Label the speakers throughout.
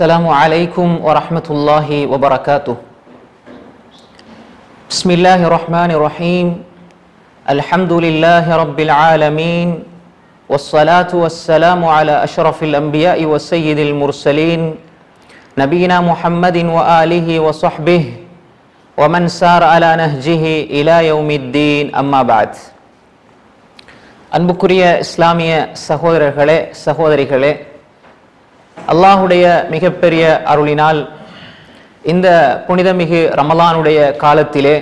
Speaker 1: السلام عليكم ورحمة الله وبركاته بسم الله الرحمن الرحيم الحمد لله رب العالمين والصلاة والسلام على أشرف الأنبياء وسيد المرسلين نبينا محمد وآله وصحبه ومن سار على نهجه إلى يوم الدين أما بعد அன்புக்குரிய இஸ்லாமிய சகோதரர்களே சகோதரிகளே அல்லாஹுடைய மிகப்பெரிய அருளினால் இந்த புனிதமிகு ரமலானுடைய காலத்திலே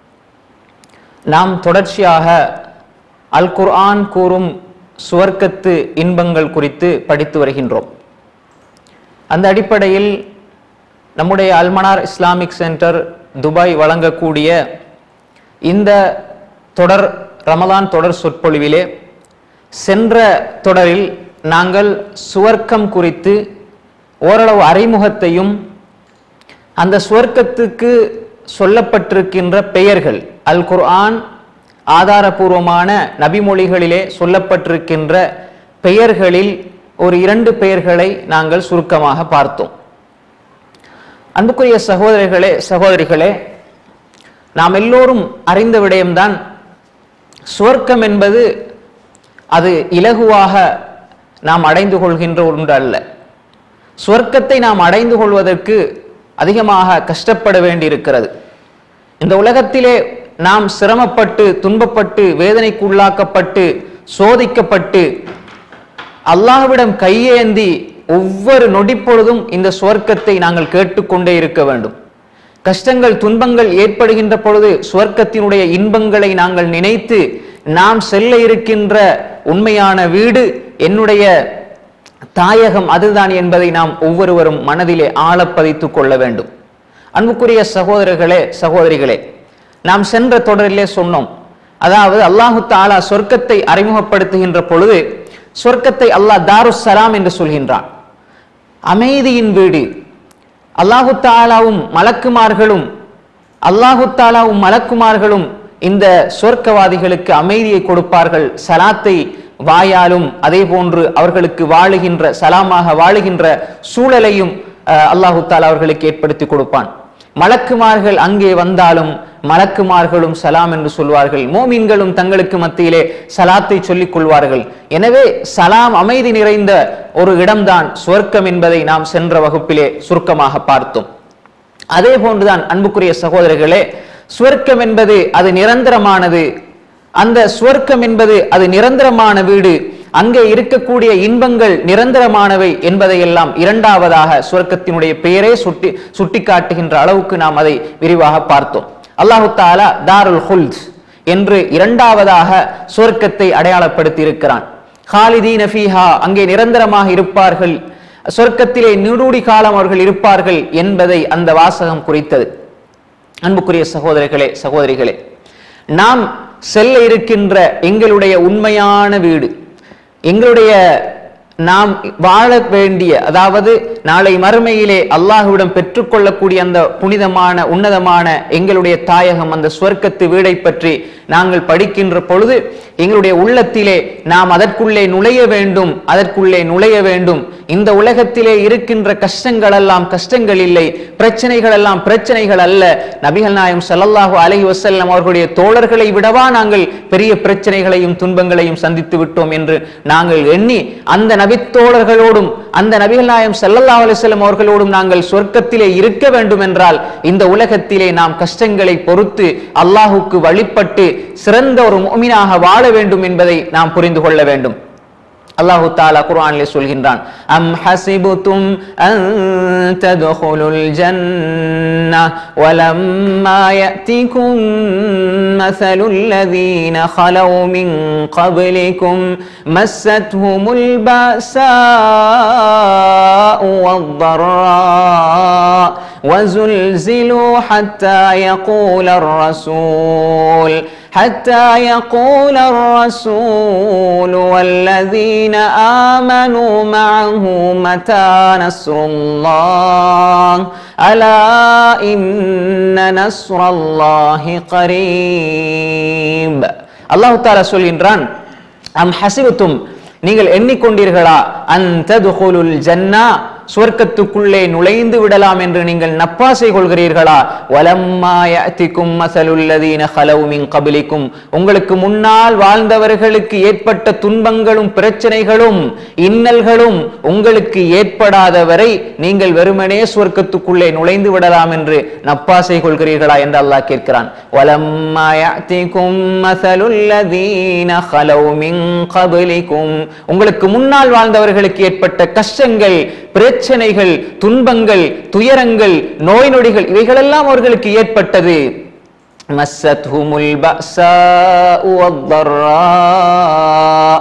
Speaker 1: நாம் தொடர்ச்சியாக அல் குர்ஆன் கூறும் சுவர்க்கத்து இன்பங்கள் குறித்து படித்து வருகின்றோம் அந்த அடிப்படையில் நம்முடைய அல்மனார் இஸ்லாமிக் சென்டர் துபாய் வழங்கக்கூடிய இந்த தொடர் ரமலான் தொடர் சொற்பொழிவிலே சென்ற தொடரில் நாங்கள் சுவர்க்கம் குறித்து ஓரளவு அறிமுகத்தையும் அந்த சுவர்க்கத்துக்கு சொல்லப்பட்டிருக்கின்ற பெயர்கள் அல் குர்ஆன் ஆதாரபூர்வமான நபிமொழிகளிலே சொல்லப்பட்டிருக்கின்ற பெயர்களில் ஒரு இரண்டு பெயர்களை நாங்கள் சுருக்கமாக பார்த்தோம் அன்புக்குரிய சகோதரர்களே சகோதரிகளே நாம் எல்லோரும் அறிந்த விடயம்தான் சுவர்க்கம் என்பது அது இலகுவாக நாம் அடைந்து கொள்கின்ற ஒன்று அல்ல சுவர்க்கத்தை நாம் அடைந்து கொள்வதற்கு அதிகமாக கஷ்டப்பட வேண்டியிருக்கிறது இந்த உலகத்திலே நாம் சிரமப்பட்டு துன்பப்பட்டு வேதனைக்கு உள்ளாக்கப்பட்டு சோதிக்கப்பட்டு அல்லாஹ்விடம் கையேந்தி ஒவ்வொரு நொடிப்பொழுதும் இந்த சுவர்க்கத்தை நாங்கள் கேட்டுக்கொண்டே இருக்க வேண்டும் கஷ்டங்கள் துன்பங்கள் ஏற்படுகின்ற பொழுது சுவர்க்கத்தினுடைய இன்பங்களை நாங்கள் நினைத்து நாம் செல்ல இருக்கின்ற உண்மையான வீடு என்னுடைய தாயகம் அதுதான் என்பதை நாம் ஒவ்வொருவரும் மனதிலே ஆழப்பதித்துக் கொள்ள வேண்டும் அன்புக்குரிய சகோதரர்களே சகோதரிகளே நாம் சென்ற தொடரிலே சொன்னோம் அதாவது அல்லாஹு தாலா சொர்க்கத்தை அறிமுகப்படுத்துகின்ற பொழுது சொர்க்கத்தை அல்லாஹ் தாருஸ் சலாம் என்று சொல்கின்றான் அமைதியின் வீடு அல்லாஹு தாலாவும் மலக்குமார்களும் அல்லாஹு தாலாவும் மலக்குமார்களும் இந்த சொர்க்கவாதிகளுக்கு அமைதியை கொடுப்பார்கள் சலாத்தை வாயாலும் அதே போன்று அவர்களுக்கு வாழுகின்ற சலாமாக வாழுகின்ற சூழலையும் அல்லாஹு தாலா அவர்களுக்கு ஏற்படுத்தி கொடுப்பான் மலக்குமார்கள் அங்கே வந்தாலும் மலக்குமார்களும் சலாம் என்று சொல்வார்கள் மோமீன்களும் தங்களுக்கு மத்தியிலே சலாத்தை சொல்லிக் கொள்வார்கள் எனவே சலாம் அமைதி நிறைந்த ஒரு இடம்தான் சுவர்க்கம் என்பதை நாம் சென்ற வகுப்பிலே சுருக்கமாக பார்த்தோம் அதே போன்றுதான் அன்புக்குரிய சகோதரர்களே சுவர்க்கம் என்பது அது நிரந்தரமானது அந்த சுவர்க்கம் என்பது அது நிரந்தரமான வீடு அங்கே இருக்கக்கூடிய இன்பங்கள் நிரந்தரமானவை என்பதையெல்லாம் இரண்டாவதாக சுவர்க்கத்தினுடைய பெயரே சுட்டி சுட்டி காட்டுகின்ற அளவுக்கு நாம் அதை விரிவாக பார்த்தோம் அல்லாஹு தாலா தாருல் ஹுல்த் என்று இரண்டாவதாக சுவர்க்கத்தை அடையாளப்படுத்தி இருக்கிறான் ஹாலிதீன் ஃபீஹா அங்கே நிரந்தரமாக இருப்பார்கள் சொர்க்கத்திலே நீடூடி காலம் அவர்கள் இருப்பார்கள் என்பதை அந்த வாசகம் குறித்தது அன்புக்குரிய சகோதரர்களே சகோதரிகளே நாம் செல்ல இருக்கின்ற எங்களுடைய உண்மையான வீடு எங்களுடைய நாம் வாழ வேண்டிய அதாவது நாளை மறுமையிலே அல்லாஹுவிடம் பெற்றுக்கொள்ளக்கூடிய அந்த புனிதமான உன்னதமான எங்களுடைய தாயகம் அந்த சுவர்க்கத்து வீடை பற்றி நாங்கள் படிக்கின்ற பொழுது எங்களுடைய உள்ளத்திலே நாம் அதற்குள்ளே நுழைய வேண்டும் அதற்குள்ளே நுழைய வேண்டும் இந்த உலகத்திலே இருக்கின்ற கஷ்டங்கள் எல்லாம் கஷ்டங்கள் இல்லை பிரச்சனைகள் எல்லாம் பிரச்சனைகள் அல்ல நபிகள் நாயம் சல்லல்லாஹு அலஹி வசல்லம் அவர்களுடைய தோழர்களை விடவா நாங்கள் பெரிய பிரச்சனைகளையும் துன்பங்களையும் சந்தித்து விட்டோம் என்று நாங்கள் எண்ணி அந்த நபித்தோழர்களோடும் அந்த நபிகள் நாயம் சல்லல்லா அலிஸ்லம் அவர்களோடும் நாங்கள் சொர்க்கத்திலே இருக்க வேண்டும் என்றால் இந்த உலகத்திலே நாம் கஷ்டங்களை பொறுத்து அல்லாஹுக்கு வழிபட்டு சிறந்த ஒரு மோமினாக வாழ வேண்டும் என்பதை நாம் புரிந்து கொள்ள வேண்டும் அல்லாஹு தாலா குர்ஆனிலே சொல்கின்றான் அம் ஹசிபுதும் அன் ததுகுலுல் ஜன்ன வலம்மா யஅதிகும் மஸலுல் லதீன خلو من قبلكم مستهم البأساء والضراء وزلزلوا حتى يقول الرسول حتى يقول الرسول والذين آمنوا معه متى نصر الله ألا إن نصر الله قريب الله تعالى சொல்கின்றான் அம் ஹசிபத்தும் நீங்கள் எண்ணிக்கொண்டீர்களா அந்த துகுலுல் ஜன்னா சுவர்க்கத்துக்குள்ளே நுழைந்து விடலாம் என்று நீங்கள் நப்பாசை கொள்கிறீர்களா வலம்மா யஅதிக்கும் மஸலுல்லதீன ஹலவு மின் கபிலிக்கும் உங்களுக்கு முன்னால் வாழ்ந்தவர்களுக்கு ஏற்பட்ட துன்பங்களும் பிரச்சனைகளும் இன்னல்களும் உங்களுக்கு ஏற்படாத வரை நீங்கள் வெறுமனே சுவர்க்கத்துக்குள்ளே நுழைந்து விடலாம் என்று நப்பாசை கொள்கிறீர்களா என்று அல்லாஹ் கேட்கிறான் வலம்மா யஅதிக்கும் மஸலுல்லதீன ஹலவு மின் கபிலிக்கும் உங்களுக்கு முன்னால் வாழ்ந்தவர்களுக்கு ஏற்பட்ட கஷ்டங்கள் பிரச்சனைகள் துன்பங்கள் துயரங்கள் நோய் நொடிகள் இவைகளெல்லாம் அவர்களுக்கு ஏற்பட்டது مستهم البأساء والضراء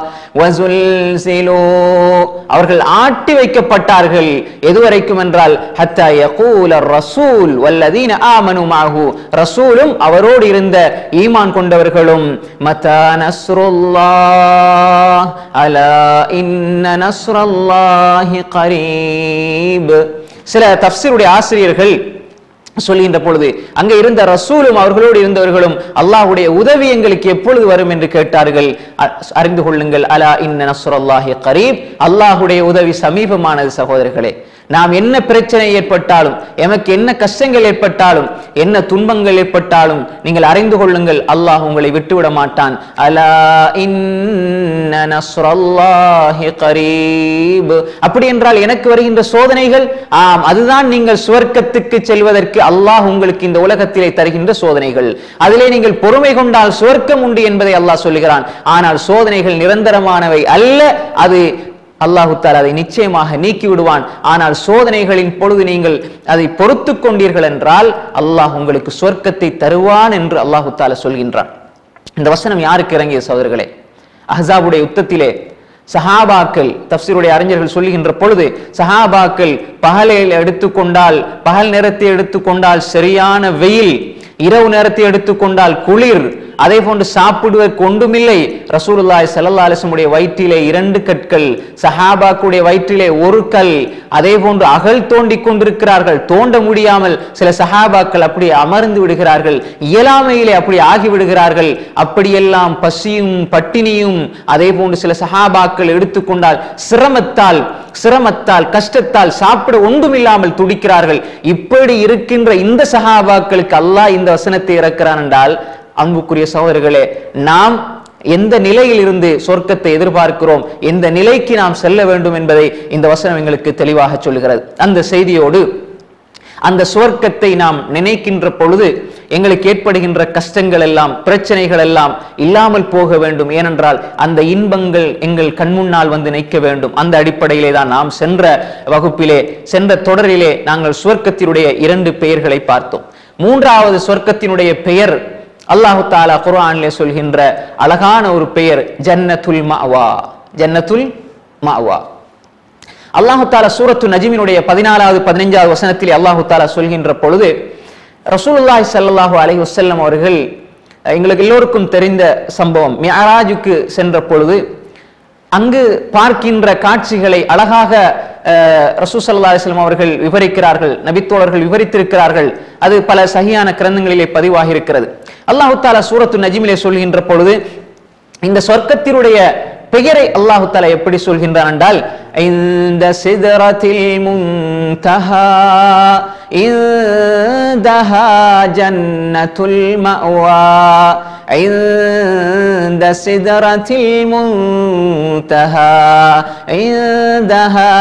Speaker 1: وزلزلوا அவர்கள் ஆட்டி வைக்கப்பட்டார்கள் எதுவரைக்கும் என்றால் ஹத்தா யகூல ரசூல் வல்லதீன ஆமனு மாஹு ரசூலும் அவரோடு இருந்த ஈமான் கொண்டவர்களும் மதா நஸ்ருல்லாஹ் அலா இன்ன நஸ்ரல்லாஹி கரீப் சில தஃப்சீருடைய ஆசிரியர்கள் சொல்லுகின்ற பொழுது அங்க இருந்த ரசூலும் அவர்களோடு இருந்தவர்களும் அல்லாஹ்வுடைய உதவி எங்களுக்கு எப்பொழுது வரும் என்று கேட்டார்கள் அ- அறிந்து கொள்ளுங்கள் அலா இன்ன நஸ்ரல்லாஹி கரீப் அல்லாஹ்வுடைய உதவி சமீபமானது சகோதரர்களே நாம் என்ன பிரச்சனை ஏற்பட்டாலும் எமக்கு என்ன கஷ்டங்கள் ஏற்பட்டாலும் என்ன துன்பங்கள் ஏற்பட்டாலும் நீங்கள் அறிந்து கொள்ளுங்கள் அல்லாஹ் உங்களை விட்டுவிட மாட்டான் அலா இன்ன நஸ்ரல்லாஹி கரீப் அப்படி என்றால் எனக்கு வருகின்ற சோதனைகள் ஆம் அதுதான் நீங்கள் சுவர்க்கத்துக்கு செல்வதற்கு அல்லாஹ் உங்களுக்கு இந்த உலகத்திலே தருகின்ற சோதனைகள் அதிலே நீங்கள் பொறுமை கொண்டால் சுவர்க்கம் உண்டு என்பதை அல்லாஹ் சொல்லுகிறான் ஆனால் சோதனைகள் நிரந்தரமானவை அல்ல அது அல்லாஹு தாலா அதை நிச்சயமாக நீக்கி விடுவான் ஆனால் சோதனைகளின் பொழுது நீங்கள் அதை பொறுத்து கொண்டீர்கள் என்றால் அல்லாஹ் உங்களுக்கு சொர்க்கத்தை தருவான் என்று அல்லாஹு தாலா சொல்கின்றான் இந்த வசனம் யாருக்கு இறங்கிய சகோதரர்களே அஹ்ஸாபுடைய யுத்தத்திலே சஹாபாக்கள் தப்சீருடைய அறிஞர்கள் சொல்லுகின்ற பொழுது சஹாபாக்கள் பகலில் எடுத்துக்கொண்டால் பகல் நேரத்தை எடுத்துக்கொண்டால் சரியான வெயில் இரவு நேரத்தை எடுத்துக்கொண்டால் குளிர் அதே போன்று சாப்பிடுவதற்கு ஒன்றுமில்லை ரசூலுல்லாஹி ஸல்லல்லாஹு அலைஹி வஸல்லம் உடைய வயிற்றிலே இரண்டு கற்கள் சஹாபாக்குடைய வயிற்றிலே ஒரு கல் அதே போன்று அகல் தோண்டிக் கொண்டிருக்கிறார்கள் தோண்ட முடியாமல் சில சஹாபாக்கள் அப்படி அமர்ந்து விடுகிறார்கள் இயலாமையிலே அப்படி ஆகி விடுகிறார்கள் அப்படியெல்லாம் பசியும் பட்டினியும் அதே போன்று சில சஹாபாக்கள் எடுத்துக்கொண்டால் சிரமத்தால் சிரமத்தால் கஷ்டத்தால் சாப்பிட ஒன்றுமில்லாமல் துடிக்கிறார்கள் இப்படி இருக்கின்ற இந்த சஹாபாக்களுக்கு அல்லாஹ் இந்த வசனத்தை இறக்கிறான் என்றால் அன்புக்குரிய சகோதரர்களே நாம் எந்த நிலையில் இருந்து சொர்க்கத்தை எதிர்பார்க்கிறோம் எந்த நிலைக்கு நாம் செல்ல வேண்டும் என்பதை இந்த வசனம் எங்களுக்கு தெளிவாக சொல்லுகிறது அந்த செய்தியோடு அந்த சுவர்க்கத்தை நாம் நினைக்கின்ற பொழுது எங்களுக்கு ஏற்படுகின்ற கஷ்டங்கள் எல்லாம் பிரச்சனைகள் எல்லாம் இல்லாமல் போக வேண்டும் ஏனென்றால் அந்த இன்பங்கள் எங்கள் கண்முன்னால் வந்து நிற்க வேண்டும் அந்த அடிப்படையிலே தான் நாம் சென்ற வகுப்பிலே சென்ற தொடரிலே நாங்கள் சுவர்க்கத்தினுடைய இரண்டு பெயர்களை பார்த்தோம் மூன்றாவது சொர்க்கத்தினுடைய பெயர் அல்லாஹு தாலா குர்ஆனிலே சொல்கின்ற அழகான ஒரு பெயர் ஜன்னத்துல் மஅவா ஜன்னத்துல் மஅவா அல்லாஹு தாலா சூரத்து நஜிமினுடைய பதினாலாவது பதினைஞ்சாவது வசனத்திலே அல்லாஹு தாலா சொல்கின்ற பொழுது ரசூலுல்லாஹி ஸல்லல்லாஹு அலைஹி வஸல்லம் அவர்கள் அஹ், எங்களுக்கு எல்லோருக்கும் தெரிந்த சம்பவம் மியராஜுக்கு சென்ற பொழுது அங்கு பார்க்கின்ற காட்சிகளை அழகாக அஹ், ரசூல் ஸல்லல்லாஹு அலைஹி வஸல்லம் அவர்கள் விவரிக்கிறார்கள் நபித்தோழர்கள் விவரித்திருக்கிறார்கள் அது பல சகியான கிரந்தங்களிலே பதிவாகி இருக்கிறது அல்லாஹு தாலா சூரத்து நஜிமிலே சொல்கின்ற பொழுது இந்த சொர்க்கத்தினுடைய பெயரை அல்லாஹு தாலா எப்படி சொல்கின்றான் என்றால் இந்த சிதறத்தில் முன்தஹா இந்தஹா ஜன்னத்துல் மஅவா عند سدرة المنتهى عندها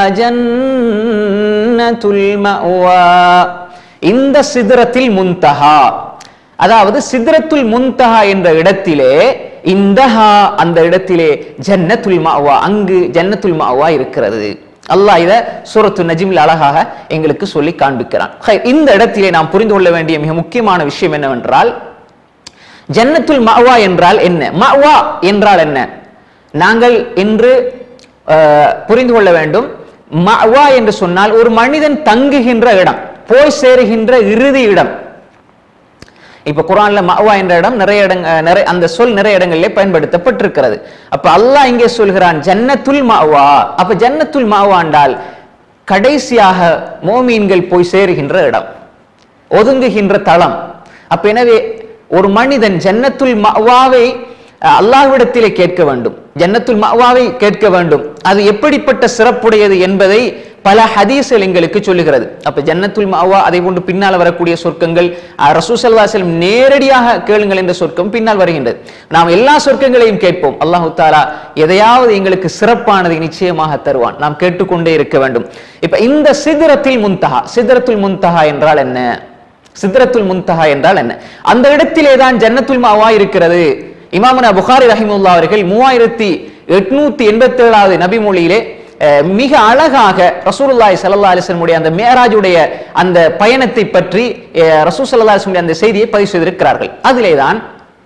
Speaker 1: جنة المأوى இந்த சிதறத்தில் முன்தஹா அதாவது சித்ரத்துல் முன்தஹா என்ற இடத்திலே இந்தஹா அந்த இடத்திலே ஜன்னத்துல் மாவா அங்கு ஜன்னத்துல் மாவா இருக்கிறது அல்லாஹ் இத சூரத்து நஜிமில் அழகாக எங்களுக்கு சொல்லி காண்பிக்கிறான் ஹை, இந்த இடத்திலே நாம் புரிந்து கொள்ள வேண்டிய மிக முக்கியமான விஷயம் என்னவென்றால் ஜன்னத்துல் மஅவா என்றால் என்ன மஅவா என்றால் என்ன நாங்கள் இன்று அஹ், புரிந்து கொள்ள வேண்டும் மஅவா என்று சொன்னால் ஒரு மனிதன் தங்குகின்ற இடம் போய் சேருகின்ற இறுதி இடம் இப்ப குர்ஆன்ல மஅவா என்ற இடம் நிறைய இடங்க நிறைய அந்த சொல் நிறைய இடங்களிலே பயன்படுத்தப்பட்டிருக்கிறது அப்ப அல்லாஹ் இங்கே சொல்கிறான் ஜன்னத்துல் மஅவா அப்ப ஜன்னத்துல் மஅவா என்றால் கடைசியாக மோமீன்கள் போய் சேருகின்ற இடம் ஒதுங்குகின்ற தளம் அப்ப எனவே ஒரு மனிதன் ஜன்னத்துல் மஅவாவை அஹ், அல்லாஹ்விடத்திலே கேட்க வேண்டும் ஜன்னத்துல் மஅவாவை கேட்க வேண்டும் அது எப்படிப்பட்ட சிறப்புடையது என்பதை பல ஹதீஸ்கள் எங்களுக்கு சொல்லுகிறது அப்ப ஜன்னத்துல் மாவா அதை போன்று பின்னால் வரக்கூடிய சொர்க்கங்கள் ரசூசல்லாசலம் நேரடியாக கேளுங்கள் என்ற சொர்க்கம் பின்னால் வருகின்றது நாம் எல்லா சொர்க்கங்களையும் கேட்போம் அல்லாஹு தாலா எதையாவது எங்களுக்கு சிறப்பானதை நிச்சயமாக தருவான் நாம் கேட்டுக்கொண்டே இருக்க வேண்டும் இப்ப இந்த சிதறத்தில் முன்தஹா சிதறத்துல் முன்தஹா என்றால் என்ன சிதறத்துல் முன்தஹா என்றால் என்ன அந்த இடத்திலே தான் ஜன்னத்துல் மாவா இருக்கிறது இமாமுனா புகாரி ரஹிமுல்லா அவர்கள் மூவாயிரத்தி எட்நூத்தி எண்பத்தி ஏழாவது நபிமொழியிலே அஹ், மிக அழகாக ரசூலுல்லாஹி ஸல்லல்லாஹு அலைஹி வஸல்லம் உடைய அந்த மேராஜுடைய அந்த பயணத்தை பற்றி அஹ், ரசூல் ஸல்லல்லாஹு அலைஹி வஸல்லம் அந்த செய்தியை பதிவு செய்திருக்கிறார்கள் அதிலே தான்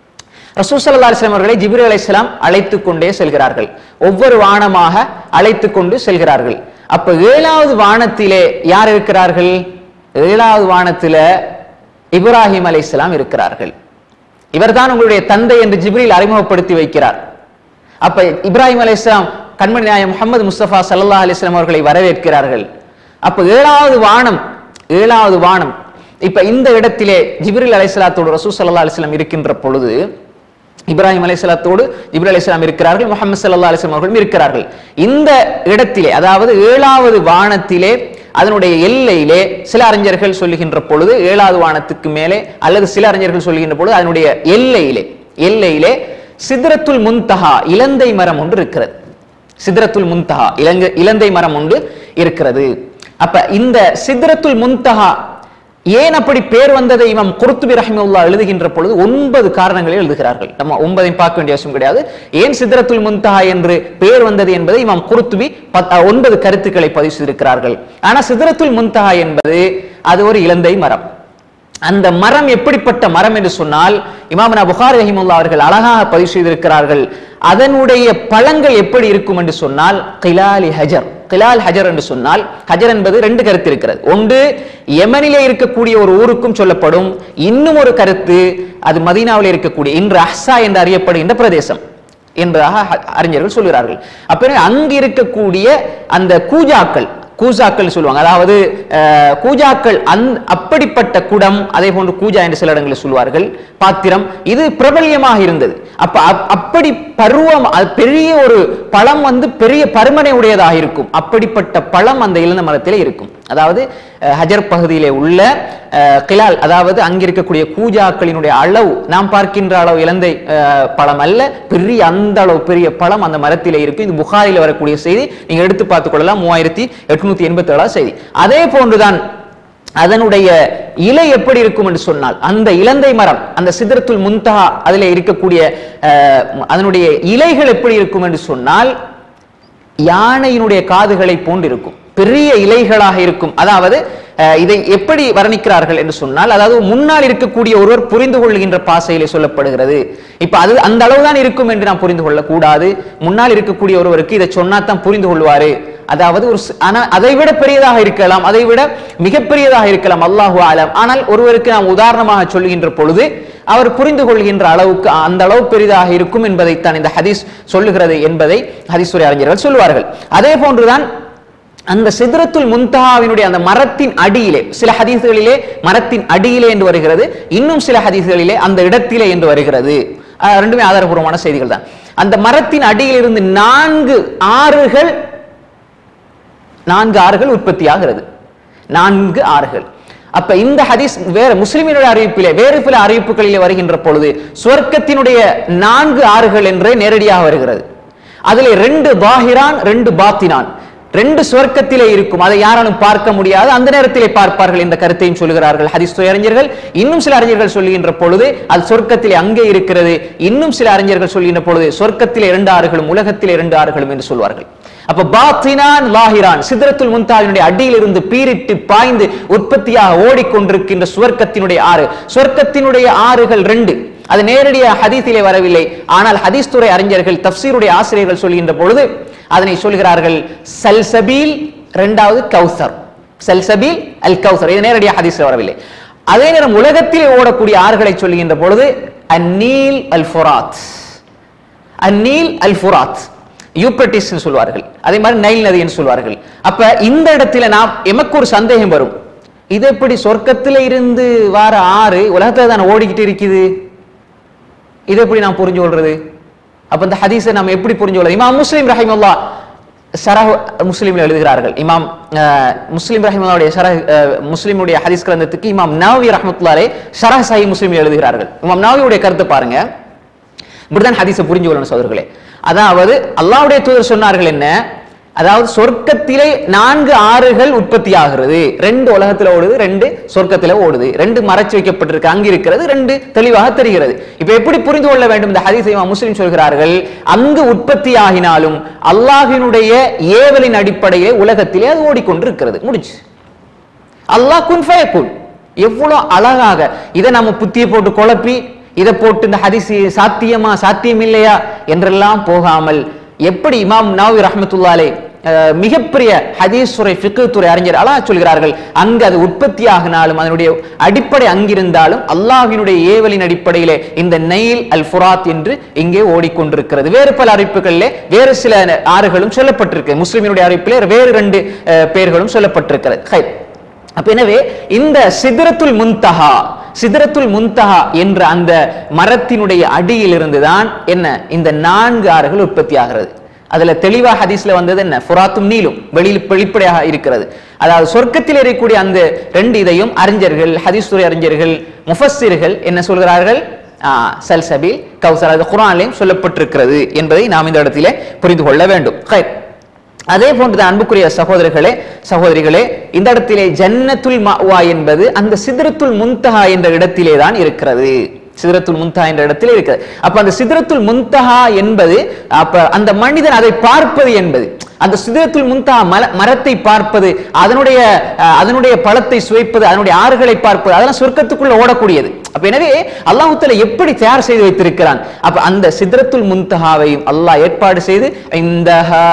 Speaker 1: ரசூல் ஸல்லல்லாஹு அலைஹி வஸல்லம் அவர்களை ஜிப்ரீல் அலைஹிஸ்ஸலாம் அழைத்து கொண்டே செல்கிறார்கள் ஒவ்வொரு வானமாக அழைத்து கொண்டு செல்கிறார்கள் அப்ப ஏழாவது வானத்திலே யார் இருக்கிறார்கள் ஏழாவது வானத்தில இப்ராஹிம் அலைஹிஸ்ஸலாம் இருக்கிறார்கள் இவர்தான் உங்களுடைய தந்தை என்று ஜிப்ரீல் அறிமுகப்படுத்தி வைக்கிறார் அப்ப இப்ராஹிம் அலைஹிஸ்ஸலாம் கண்மணி நாயம் முகமது முஸ்தபா ஸல்லல்லாஹு அலைஹி வஸல்லம் அவர்களை வரவேற்கிறார்கள் அப்ப ஏழாவது வானம் ஏழாவது வானம் இப்ப இந்த இடத்திலே ஜிப்ரீல் அலைஹிஸ்ஸலாத்தோடு ரசூல் ஸல்லல்லாஹு அலைஹி வஸல்லம் இருக்கின்ற பொழுது இப்ராஹிம் அலைஹிஸ்ஸலாத்தோடு ஜிப்ரீல் அலைஹிஸ்ஸலாம் இருக்கிறார்கள் முஹம்மது ஸல்லல்லாஹு அலைஹி வஸல்லம் அவர்களும் இருக்கிறார்கள் இந்த இடத்திலே அதாவது ஏழாவது வானத்திலே அதனுடைய எல்லையிலே சில அறிஞர்கள் சொல்லுகின்ற பொழுது ஏழாவது வானத்துக்கு மேலே அல்லது சில அறிஞர்கள் சொல்லுகின்ற பொழுது அதனுடைய எல்லையிலே எல்லையிலே சிதறத்துல் முன்தஹா இலந்தை மரம் ஒன்று இருக்கிறது சிதறத்துல் முன்தஹா இலங்கை இலந்தை மரம் ஒன்று இருக்கிறது அப்ப இந்த சிதறத்துல் முன்தஹா ஏன் அப்படி பேர் வந்ததை இமாம் குர்துபி ரஹிமுல்லா எழுதுகின்ற பொழுது ஒன்பது காரணங்களை எழுதுகிறார்கள் நம்ம ஒன்பதையும் பார்க்க வேண்டிய அவசியம் கிடையாது ஏன் சிதறத்துல் முன்தஹா என்று பேர் வந்தது என்பதை இமாம் குர்துபி பத்- அஹ், ஒன்பது கருத்துக்களை பதிவு செய்திருக்கிறார்கள் ஆனா சிதறத்துல் முன்தஹா என்பது அது ஒரு இலந்தை மரம் அந்த மரம் எப்படிப்பட்ட மரம் என்று சொன்னால் இமாமனா புகார் ரஹிமுல்லா அவர்கள் அழகாக பதிவு செய்திருக்கிறார்கள் அதனுடைய பழங்கள் எப்படி இருக்கும் என்று சொன்னால் கிலாலி ஹஜர் கிலால் ஹஜர் என்று சொன்னால் ஹஜர் என்பது ரெண்டு கருத்து இருக்கிறது ஒன்று யமனிலே இருக்கக்கூடிய ஒரு ஊருக்கும் சொல்லப்படும் இன்னும் ஒரு கருத்து அது மதீனாவில் இருக்கக்கூடிய இன்று அஹ்சா என்று அறியப்படுகின்ற பிரதேசம் என்பதாக அ- அறிஞர்கள் சொல்கிறார்கள் அப்ப அங்கு இருக்கக்கூடிய அந்த கூஜாக்கள் கூஜாக்கள் சொல்லுவாங்க அதாவது அஹ், கூஜாக்கள் அந் அப்படிப்பட்ட குடம் அதே போன்று கூஜா என்று சில இடங்களில் சொல்வார்கள் பாத்திரம் இது பிரபல்யமாக இருந்தது அப்ப அப்- அப்படி பருவம் அது பெரிய ஒரு பழம் வந்து பெரிய பருமனை உடையதாக இருக்கும் அப்படிப்பட்ட பழம் அந்த இளந்த மரத்திலே இருக்கும் அதாவது அஹ், ஹஜர் பகுதியிலே உள்ள அஹ், கிலால் அதாவது அங்கிருக்கக்கூடிய கூஜாக்களினுடைய அளவு நாம் பார்க்கின்ற அளவு இலந்தை அஹ், பழம் அல்ல பெரிய அந்த அளவு பெரிய பழம் அந்த மரத்திலே இருக்கும் இது புகாரில் வரக்கூடிய செய்தி நீங்க எடுத்து பார்த்துக் கொள்ளலாம் மூவாயிரத்தி எட்நூத்தி எண்பத்தி ஏழாவது செய்தி அதே போன்றுதான் அதனுடைய இலை எப்படி இருக்கும் என்று சொன்னால் அந்த இலந்தை மரம் அந்த சிதறத்துல் முன்தஹா அதிலே இருக்கக்கூடிய அஹ், அதனுடைய இலைகள் எப்படி இருக்கும் என்று சொன்னால் யானையினுடைய காதுகளை போன்றிருக்கும் பெரிய இலைகளாக இருக்கும் அதாவது அஹ், இதை எப்படி வர்ணிக்கிறார்கள் என்று சொன்னால் அதாவது முன்னால் இருக்கக்கூடிய ஒருவர் புரிந்து கொள்கின்ற பாசையிலே சொல்லப்படுகிறது இப்ப அது அந்த அளவுதான் இருக்கும் என்று நாம் புரிந்து கொள்ள கூடாது முன்னால் இருக்கக்கூடிய ஒருவருக்கு இதை சொன்னா தான் புரிந்து கொள்வாரு அதாவது ஒரு சி- ஆனா அதை விட பெரியதாக இருக்கலாம் அதை விட மிகப்பெரியதாக இருக்கலாம் அல்லாஹு ஆலம் ஆனால் ஒருவருக்கு நாம் உதாரணமாக சொல்லுகின்ற பொழுது அவர் புரிந்து கொள்கின்ற அளவுக்கு அந்த அளவு பெரிதாக இருக்கும் என்பதைத்தான் இந்த ஹதீஸ் சொல்லுகிறது என்பதை ஹதீஸ்வரி அறிஞர்கள் சொல்லுவார்கள் அதே போன்றுதான் அந்த சிதறத்துல் முன்தஹாவினுடைய அந்த மரத்தின் அடியிலே சில ஹதீஸ்களிலே மரத்தின் அடியிலே என்று வருகிறது இன்னும் சில ஹதீஸ்களிலே அந்த இடத்திலே என்று வருகிறது அஹ் ரெண்டுமே ஆதாரபூர்வமான செய்திகள் தான் அந்த மரத்தின் அடியில் இருந்து நான்கு ஆறுகள் நான்கு ஆறுகள் உற்பத்தி ஆகிறது நான்கு ஆறுகள் அப்ப இந்த ஹதீஸ் வேற முஸ்லிமினுடைய அறிவிப்பிலே வேறு சில அறிவிப்புகளிலே வருகின்ற பொழுது சுவர்க்கத்தினுடைய நான்கு ஆறுகள் என்றே நேரடியாக வருகிறது அதிலே ரெண்டு பாஹிரான் ரெண்டு பாத்தினான் ரெண்டு சுவர்க்கத்திலே இருக்கும் அதை யாராலும் பார்க்க முடியாது அந்த நேரத்திலே பார்ப்பார்கள் இந்த கருத்தையும் சொல்லுகிறார்கள் ஹதீஸ் துறை அறிஞர்கள் இன்னும் சில அறிஞர்கள் சொல்லுகின்ற பொழுது அது சொர்க்கத்திலே அங்கே இருக்கிறது இன்னும் சில அறிஞர்கள் சொல்லுகின்ற பொழுது சொர்க்கத்திலே இரண்டு ஆறுகளும் உலகத்திலே இரண்டு ஆறுகளும் என்று சொல்வார்கள் அப்ப பாத்தினான் லாஹிரான் சிதறத்துல் முன்தாவினுடைய அடியிலிருந்து பீரிட்டு பாய்ந்து உற்பத்தியாக ஓடிக்கொண்டிருக்கின்ற சுவர்க்கத்தினுடைய ஆறு சுவர்க்கத்தினுடைய ஆறுகள் ரெண்டு அது நேரடியாக ஹதீஸிலே வரவில்லை ஆனால் ஹதீஸ் துறை அறிஞர்கள் தப்சீருடைய ஆசிரியர்கள் சொல்கின்ற பொழுது அதனை சொல்கிறார்கள் சல்சபீல் இரண்டாவது கௌசர் சல்சபீல் அல் கௌசர் இது நேரடியாக ஹதீஸ்ல வரவில்லை அதே நேரம் உலகத்திலே ஓடக்கூடிய ஆறுகளை சொல்லுகின்ற பொழுது அந்நீல் அல் ஃபுராத் அந்நீல் அல் ஃபுராத் யூப்ரட்டிஸ் சொல்வார்கள் அதே மாதிரி நைல் நதி என்று சொல்வார்கள் அப்ப இந்த இடத்துல நாம் எமக்கு ஒரு சந்தேகம் வரும் இது எப்படி சொர்க்கத்துல இருந்து வார ஆறு உலகத்துல தான் ஓடிக்கிட்டு இருக்குது இது எப்படி நாம் புரிஞ்சு கொள்றது அப்ப இந்த ஹதீஸை நம்ம எப்படி புரிஞ்சு கொள்றது இமாம் முஸ்லிம் ரஹிமுல்லா ஷரஹ் முஸ்லீம்ல எழுதுகிறார்கள் இமாம் அஹ், முஸ்லிம் ரஹிமுடைய ஷரஹ் அஹ், முஸ்லிமுடைய ஹதீஸ் கிரந்தத்துக்கு இமாம் நவவி ரஹமத்துல்லாலே ஷரஹ் சஹி முஸ்லிமில் எழுதுகிறார்கள் இமாம் நவவியுடைய கருத்தை பாருங்க இப்படிதான் ஹதீஸை புரிஞ்சு கொள்ளணும் சோதர்களே அதாவது அல்லாஹ்வுடைய தூதர் சொன்னார்கள் என்ன அதாவது சொர்க்கத்திலே நான்கு ஆறுகள் உற்பத்தி ஆகிறது ரெண்டு உலகத்துல ஓடுது ரெண்டு சொர்க்கத்தில ஓடுது ரெண்டு மறைச்சு வைக்கப்பட்டிருக்கு அங்க இருக்கிறது ரெண்டு தெளிவாக தெரிகிறது இப்ப எப்படி புரிந்து கொள்ள வேண்டும் இந்த ஹதீஸை இமாம் முஸ்லிம் சொல்கிறார்கள் அங்கு உற்பத்தி ஆகினாலும் அல்லாஹினுடைய ஏவலின் அடிப்படையிலே உலகத்திலே அது ஓடிக்கொண்டிருக்கிறது முடிச்சு அல்லாஹ் குன் ஃபயக்குன் எவ்வளவு அழகாக இதை நம்ம புத்தியை போட்டு குழப்பி இதை போட்டு இந்த ஹதீஸ் சாத்தியமா சாத்தியம் இல்லையா என்றெல்லாம் போகாமல் எப்படி இமாம் நவவி ரஹமத்துல்லாலே அஹ், மிகப்பெரிய ஹதீஸ் துறை ஃபிக்கு துறை அறிஞர் அல்லாஹ் சொல்கிறார்கள் அங்கு அது உற்பத்தி ஆகினாலும் அதனுடைய அடிப்படை அங்கிருந்தாலும் அல்லாஹ்வினுடைய ஏவலின் அடிப்படையிலே இந்த நெயில் அல் ஃபுராத் என்று இங்கே ஓடிக்கொண்டிருக்கிறது வேறு பல அறிவிப்புகளிலே வேறு சில ஆறுகளும் சொல்லப்பட்டிருக்கு முஸ்லிமினுடைய அறிவிப்பிலே வேறு ரெண்டு அஹ், பெயர்களும் சொல்லப்பட்டிருக்கிறது ஹை. அப்ப எனவே இந்த சிதறத்துல் முன்தஹா சிதறத்துல் முன்தஹா என்ற அந்த மரத்தினுடைய அடியில் இருந்துதான் என்ன இந்த நான்கு ஆறுகள் உற்பத்தி ஆகிறது அதுல தெளிவா ஹதீஸ்ல வந்தது என்ன ஃபுராத்தும் நீலும் வெளியில் வெளிப்படையாக இருக்கிறது அதாவது சொர்க்கத்தில் இருக்கக்கூடிய அந்த ரெண்டு இதையும் அறிஞர்கள் ஹதீஸ் துறை அறிஞர்கள் முஃபஸ்ஸிர்கள் என்ன சொல்கிறார்கள் ஆஹ், சல்சபில் கௌசர் அது குரான்லையும் சொல்லப்பட்டிருக்கிறது என்பதை நாம் இந்த இடத்திலே புரிந்து கொள்ள வேண்டும் ஹைர். அதே போன்றுதான் அன்புக்குரிய சகோதரர்களே சகோதரிகளே இந்த இடத்திலே ஜன்னத்துல் மஅவா என்பது அந்த சிதறத்துல் முன்தஹா என்ற இடத்திலே தான் இருக்கிறது சிதறத்துல் முன்தஹா என்ற இடத்திலே இருக்கிறது அப்ப அந்த சிதறத்துல் முன்தஹா என்பது அப்ப அந்த மனிதன் அதை பார்ப்பது என்பது அந்த சிதறத்துல் முன்தஹா மல மரத்தை பார்ப்பது அதனுடைய அஹ், அதனுடைய பழத்தை சுவைப்பது அதனுடைய ஆறுகளை பார்ப்பது அதெல்லாம் சொர்க்கத்துக்குள்ள ஓடக்கூடியது அப்ப எனவே அல்லாஹ் தஆலா எப்படி தயார் செய்து வைத்திருக்கிறான் அப்ப அந்த சிதறத்துல் முன்தஹாவையும் அல்லாஹ் ஏற்பாடு செய்து இந்த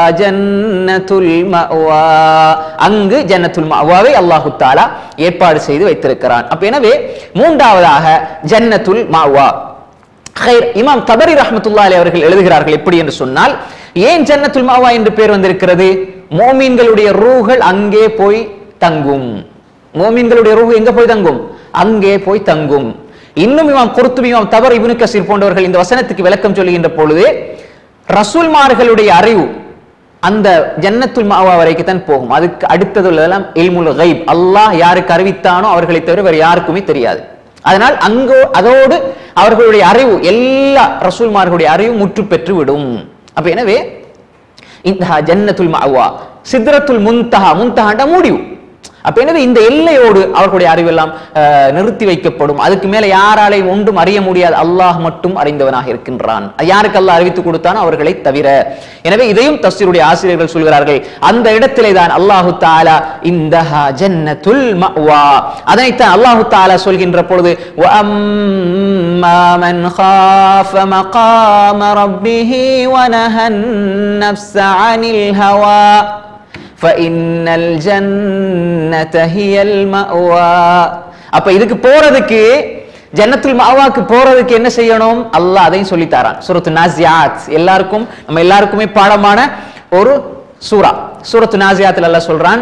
Speaker 1: ஜன்னத்துல் மஅவா அங்கு ஜன்னத்துல் மஅவாவை அல்லாஹு தஆலா ஏற்பாடு செய்து வைத்திருக்கிறான் அப்ப எனவே மூன்றாவதாக ஜன்னத்துல் மஅவா ஹைர் இமாம் தபரி ரஹ்மத்துல்லாஹி அவர்கள் எழுதுகிறார்கள் எப்படி என்று சொன்னால் ஏன் ஜன்னத்துல் மஅவா என்று பேர் வந்திருக்கிறது மோமீன்களுடைய ரூகள் அங்கே போய் தங்கும் மோமீன்களுடைய ரூஹ் எங்க போய் தங்கும் அங்கே போய் தங்கும் இன்னும் இமாம் குர்துபி இமாம் தபர் இப்னு கசீர் போன்றவர்கள் இந்த வசனத்துக்கு விளக்கம் சொல்லுகின்ற பொழுது ரசூல்மார்களுடைய அறிவு அந்த ஜன்னத்துல் மாவா வரைக்கும் தான் போகும் அதுக்கு அடுத்தது உள்ளதெல்லாம் இல்முல் கைப் அல்லாஹ் யாருக்கு அறிவித்தானோ அவர்களை தவிர வேறு யாருக்குமே தெரியாது அதனால் அங்கோ அதோடு அவர்களுடைய அறிவு எல்லா ரசூல்மார்களுடைய அறிவு முற்று பெற்று விடும் அப்ப எனவே இந்த ஜன்னத்துல் மஅவா சித்ரத்துல் முன்தஹா முன்தஹாண்ட முடிவு அப்ப எனவே இந்த எல்லையோடு அவர்களுடைய அறிவெல்லாம் அஹ், நிறுத்தி வைக்கப்படும் அதுக்கு மேல யாராலையும் ஒன்றும் அறிய முடியாது அல்லாஹ் மட்டும் அறிந்தவனாக இருக்கின்றான் அது யாருக்கு அல்லாஹ் அறிவித்து கொடுத்தானோ அவர்களை தவிர எனவே இதையும் தஸ்தீருடைய ஆசிரியர்கள் சொல்கிறார்கள் அந்த இடத்திலே தான் அல்லாஹு தாலா இந்த ஜன்னத்துல் மஅவா அதனைத்தான் அல்லாஹு தாலா சொல்கின்ற பொழுது وَأَمَّا مَنْ خَافَ مَقَامَ رَبِّهِ وَنَهَى النَّفْسَ عَنِ الْهَوَى فَإِنَّ الْجَنَّةَ هِيَ الْمَأْوَى அப்ப இதுக்கு போறதுக்கு ஜன்னத்துல் மஅவாக்கு போறதுக்கு என்ன செய்யணும் அல்லாஹ் அதையும் சொல்லி தரான் சூரத்து நாசியாத் எல்லாருக்கும் நம்ம எல்லாருக்குமே பாடமான ஒரு சூரா சூரத்து நாசியாத்தில் அல்லாஹ் சொல்றான்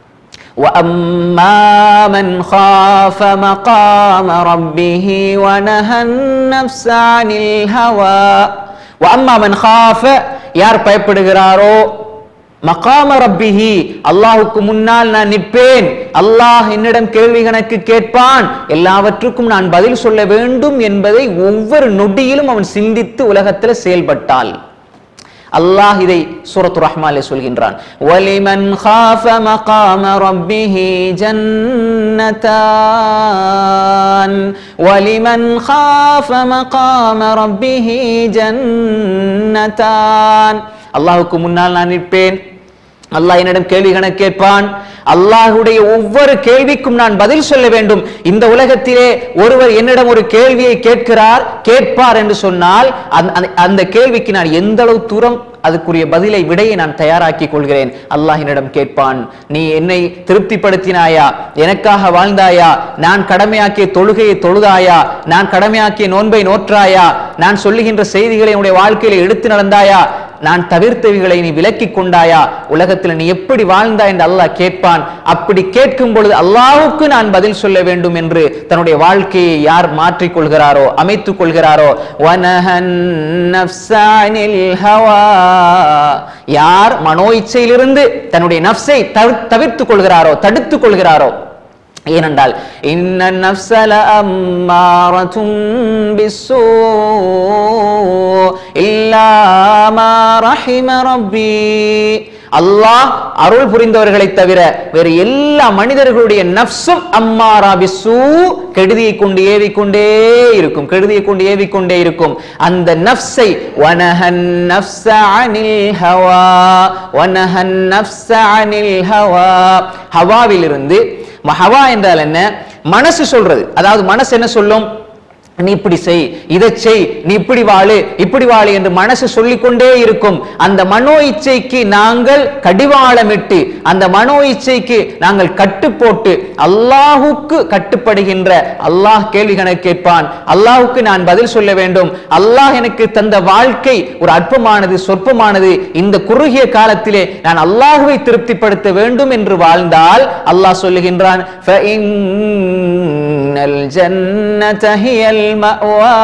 Speaker 1: وأما من خاف مقام ربه ونهى النفس عن الهوى وأما من خاف யார் பயப்படுகிறாரோ மகாம ரப்பிஹி அல்லாஹுக்கு முன்னால் நான் நிற்பேன் அல்லாஹ் என்னிடம் கேள்வி கணக்கு கேட்பான் எல்லாவற்றுக்கும் நான் பதில் சொல்ல வேண்டும் என்பதை ஒவ்வொரு நொடியிலும் அவன் சிந்தித்து உலகத்தில் செயல்பட்டால் அல்லாஹ் இதை சூரத்து ரஹ்மாலே சொல்கின்றான் வலிமன் خاف مقام ربه جنتان ولمن خاف مقام ربه جنتان அல்லாஹ்வுக்கு முன்னால் நான் நிற்பேன் அல்லாஹ் என்னிடம் கேள்வி கணக்கு கேட்பான் அல்லாஹ்வுடைய ஒவ்வொரு கேள்விக்கும் நான் பதில் சொல்ல வேண்டும் இந்த உலகத்திலே ஒருவர் என்னிடம் ஒரு கேள்வியை கேட்கிறார் கேட்பார் என்று சொன்னால் அந்த- அந்த- அந்த கேள்விக்கு நான் எந்த அளவு தூரம் அதுக்குரிய பதிலை விடையை நான் தயாராக்கிக் கொள்கிறேன் அல்லாஹ் என்னிடம் கேட்பான் நீ என்னை திருப்திப்படுத்தினாயா எனக்காக வாழ்ந்தாயா நான் கடமையாக்கிய தொழுகையை தொழுதாயா நான் கடமையாக்கிய நோன்பை நோற்றாயா நான் சொல்லுகின்ற செய்திகளை உன்னுடைய வாழ்க்கையில எடுத்து நடந்தாயா நான் தவிர்த்தவைகளை நீ விலக்கி கொண்டாயா உலகத்தில் நீ எப்படி வாழ்ந்தாய் என்று அல்லாஹ் கேட்பான் அப்படி கேட்கும் பொழுது அல்லாஹ்வுக்கு நான் பதில் சொல்ல வேண்டும் என்று தன்னுடைய வாழ்க்கையை யார் மாற்றிக் கொள்கிறாரோ அமைத்துக் கொள்கிறாரோ வனஹன் நஃப்ஸ அனில் ஹவா யார் மனோ இச்சையிலிருந்து தன்னுடைய நஃப்ஸை தவிர்- தவிர்த்துக் கொள்கிறாரோ தடுத்துக் கொள்கிறாரோ ஏனென்றால் இன்ன நஃப்ஸல அம்மாரத்தும் பிஸ்ஸூ இல்லா மா ரஹிம ரப்பி அல்லாஹ் அருள் புரிந்தவர்களை தவிர வேறு எல்லா மனிதர்களுடைய நஃப்ஸும் அம்மாரா பிஸ்ஸூ கெடுதியை கொண்டு ஏவிக்கொண்டே இருக்கும் கெடுதியை கொண்டு ஏவிக்கொண்டே இருக்கும் அந்த நஃப்ஸை வனஹன் நஃப்ஸ அனில் ஹவா வனஹன் நஃப்ஸ அனில் ஹவா ஹவாவிலிருந்து ம- ஹவா என்றால் என்ன மனசு சொல்றது அதாவது மனசு என்ன சொல்லும் நீ இப்படி செய் இதை செய் நீ இப்படி வாழு இப்படி வாழு என்று மனசு சொல்லிக்கொண்டே இருக்கும் அந்த மனோ இச்சைக்கு நாங்கள் கடிவாளமிட்டு அந்த மனோ இச்சைக்கு நாங்கள் கட்டு போட்டு அல்லாஹுக்கு கட்டுப்படுகின்ற அல்லாஹ் கேள்வி கணக்கு கேட்பான் அல்லாஹுக்கு நான் பதில் சொல்ல வேண்டும் அல்லாஹ் எனக்கு தந்த வாழ்க்கை ஒரு அற்பமானது சொற்பமானது இந்த குறுகிய காலத்திலே நான் அல்லாஹுவை திருப்திப்படுத்த வேண்டும் என்று வாழ்ந்தால் அல்லாஹ் சொல்லுகின்றான் فإن الجنة هي المأوى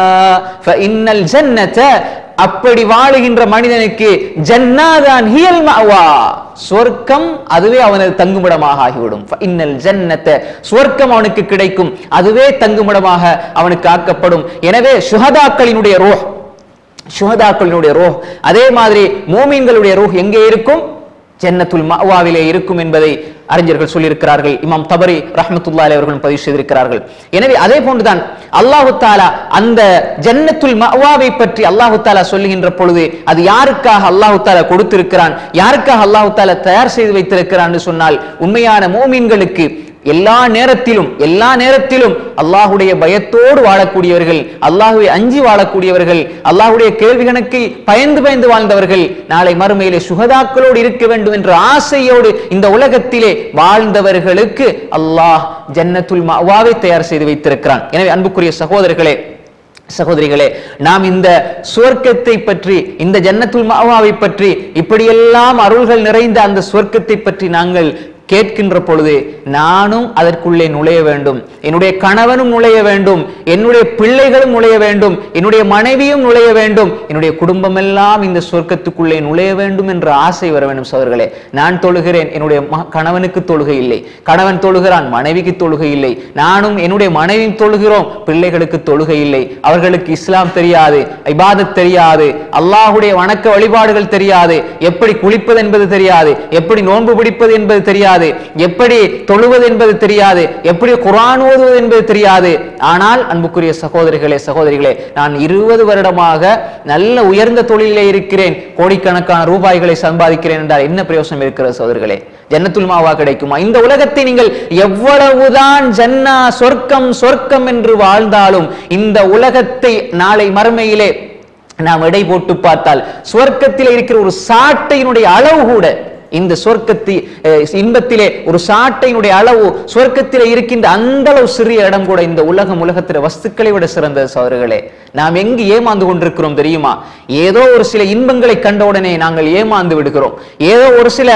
Speaker 1: فإن الجنة அப்படி வாழுகின்ற மனிதனுக்கு ஜன்னாதான் ஹியல் மஅவா சொர்க்கம் அதுவே அவனது தங்குமிடமாக ஆகிவிடும் இன்னல் ஜன்னத்த சொர்க்கம் அவனுக்கு கிடைக்கும் அதுவே தங்குமிடமாக அவனுக்கு ஆக்கப்படும் எனவே சுஹதாக்களினுடைய ரோஹ் சுஹதாக்களினுடைய ரோஹ் அதே மாதிரி மூமின்களுடைய ரூஹ் எங்கே இருக்கும் ஜன்னத்துல் மஅவாவிலே இருக்கும் என்பதை அறிஞர்கள் சொல்லியிருக்கிறார்கள் இமாம் தபரி ரஹ்மத்துல்லாஹி அவர்களும் பதிவு செய்திருக்கிறார்கள் எனவே அதே போன்றுதான் அல்லாஹு தாலா அந்த ஜன்னத்துல் மஅவாவை பற்றி அல்லாஹு தாலா சொல்லுகின்ற பொழுது அது யாருக்காக அல்லாஹு தாலா கொடுத்திருக்கிறான் யாருக்காக அல்லாஹு தாலா தயார் செய்து வைத்திருக்கிறான் என்று சொன்னால் உண்மையான மூமின்களுக்கு எல்லா நேரத்திலும் எல்லா நேரத்திலும் அல்லாஹுடைய பயத்தோடு வாழக்கூடியவர்கள் அல்லாஹுவை அஞ்சி வாழக்கூடியவர்கள் அல்லாஹுடைய கேள்வி கணக்கை பயந்து பயந்து வாழ்ந்தவர்கள் நாளை மறுமையிலே சுகதாக்களோடு இருக்க வேண்டும் என்ற ஆசையோடு இந்த உலகத்திலே வாழ்ந்தவர்களுக்கு அல்லாஹ் ஜன்னத்துல் மஅவாவை தயார் செய்து வைத்திருக்கிறான் எனவே அன்புக்குரிய சகோதரர்களே சகோதரிகளே நாம் இந்த சுவர்க்கத்தை பற்றி இந்த ஜன்னத்துல் மஅவாவை பற்றி இப்படியெல்லாம் அருள்கள் நிறைந்த அந்த சுவர்க்கத்தை பற்றி நாங்கள் கேட்கின்ற பொழுது நானும் அதற்குள்ளே நுழைய வேண்டும் என்னுடைய கணவனும் நுழைய வேண்டும் என்னுடைய பிள்ளைகளும் நுழைய வேண்டும் என்னுடைய மனைவியும் நுழைய வேண்டும் என்னுடைய குடும்பம் எல்லாம் இந்த சொர்க்கத்துக்குள்ளே நுழைய வேண்டும் என்ற ஆசை வர வேண்டும் சோதர்களே நான் தொழுகிறேன் என்னுடைய ம- கணவனுக்கு தொழுகை இல்லை கணவன் தொழுகிறான் மனைவிக்கு தொழுகை இல்லை நானும் என்னுடைய மனைவியும் தொழுகிறோம் பிள்ளைகளுக்கு தொழுகை இல்லை அவர்களுக்கு இஸ்லாம் தெரியாது இபாதத் தெரியாது அல்லாஹுடைய வணக்க வழிபாடுகள் தெரியாது எப்படி குளிப்பது என்பது தெரியாது எப்படி நோன்பு பிடிப்பது என்பது தெரியாது எப்படி தொழுவது என்பது தெரியாது எப்படி குர்ஆன் ஓதுவது என்பது தெரியாது ஆனால் அன்புக்குரிய சகோதரிகளே சகோதரிகளே நான் இருபது வருடமாக நல்ல உயர்ந்த தொழிலிலே இருக்கிறேன் கோடிக்கணக்கான ரூபாய்களை சம்பாதிக்கிறேன் என்றால் என்ன பிரயோசனம் இருக்கிறது சகோதரிகளே ஜன்னத்துல் மாவா கிடைக்குமா இந்த உலகத்தை நீங்கள் எவ்வளவுதான் ஜன்னா சொர்க்கம் சொர்க்கம் என்று வாழ்ந்தாலும் இந்த உலகத்தை நாளை மறுமையிலே நாம் எடை போட்டு பார்த்தால் சுவர்க்கத்தில் இருக்கிற ஒரு சாட்டையினுடைய அளவு கூட இந்த சொர்க்கத்தி அஹ், இன்பத்திலே ஒரு சாட்டையினுடைய அளவு சுவர்க்கத்திலே இருக்கின்ற அந்த அளவு சிறிய இடம் கூட இந்த உலகம் உலகத்தில வஸ்துக்களை விட சிறந்தது சோதர்களே நாம் எங்கு ஏமாந்து கொண்டிருக்கிறோம் தெரியுமா ஏதோ ஒரு சில இன்பங்களை கண்டவுடனே நாங்கள் ஏமாந்து விடுகிறோம் ஏதோ ஒரு சில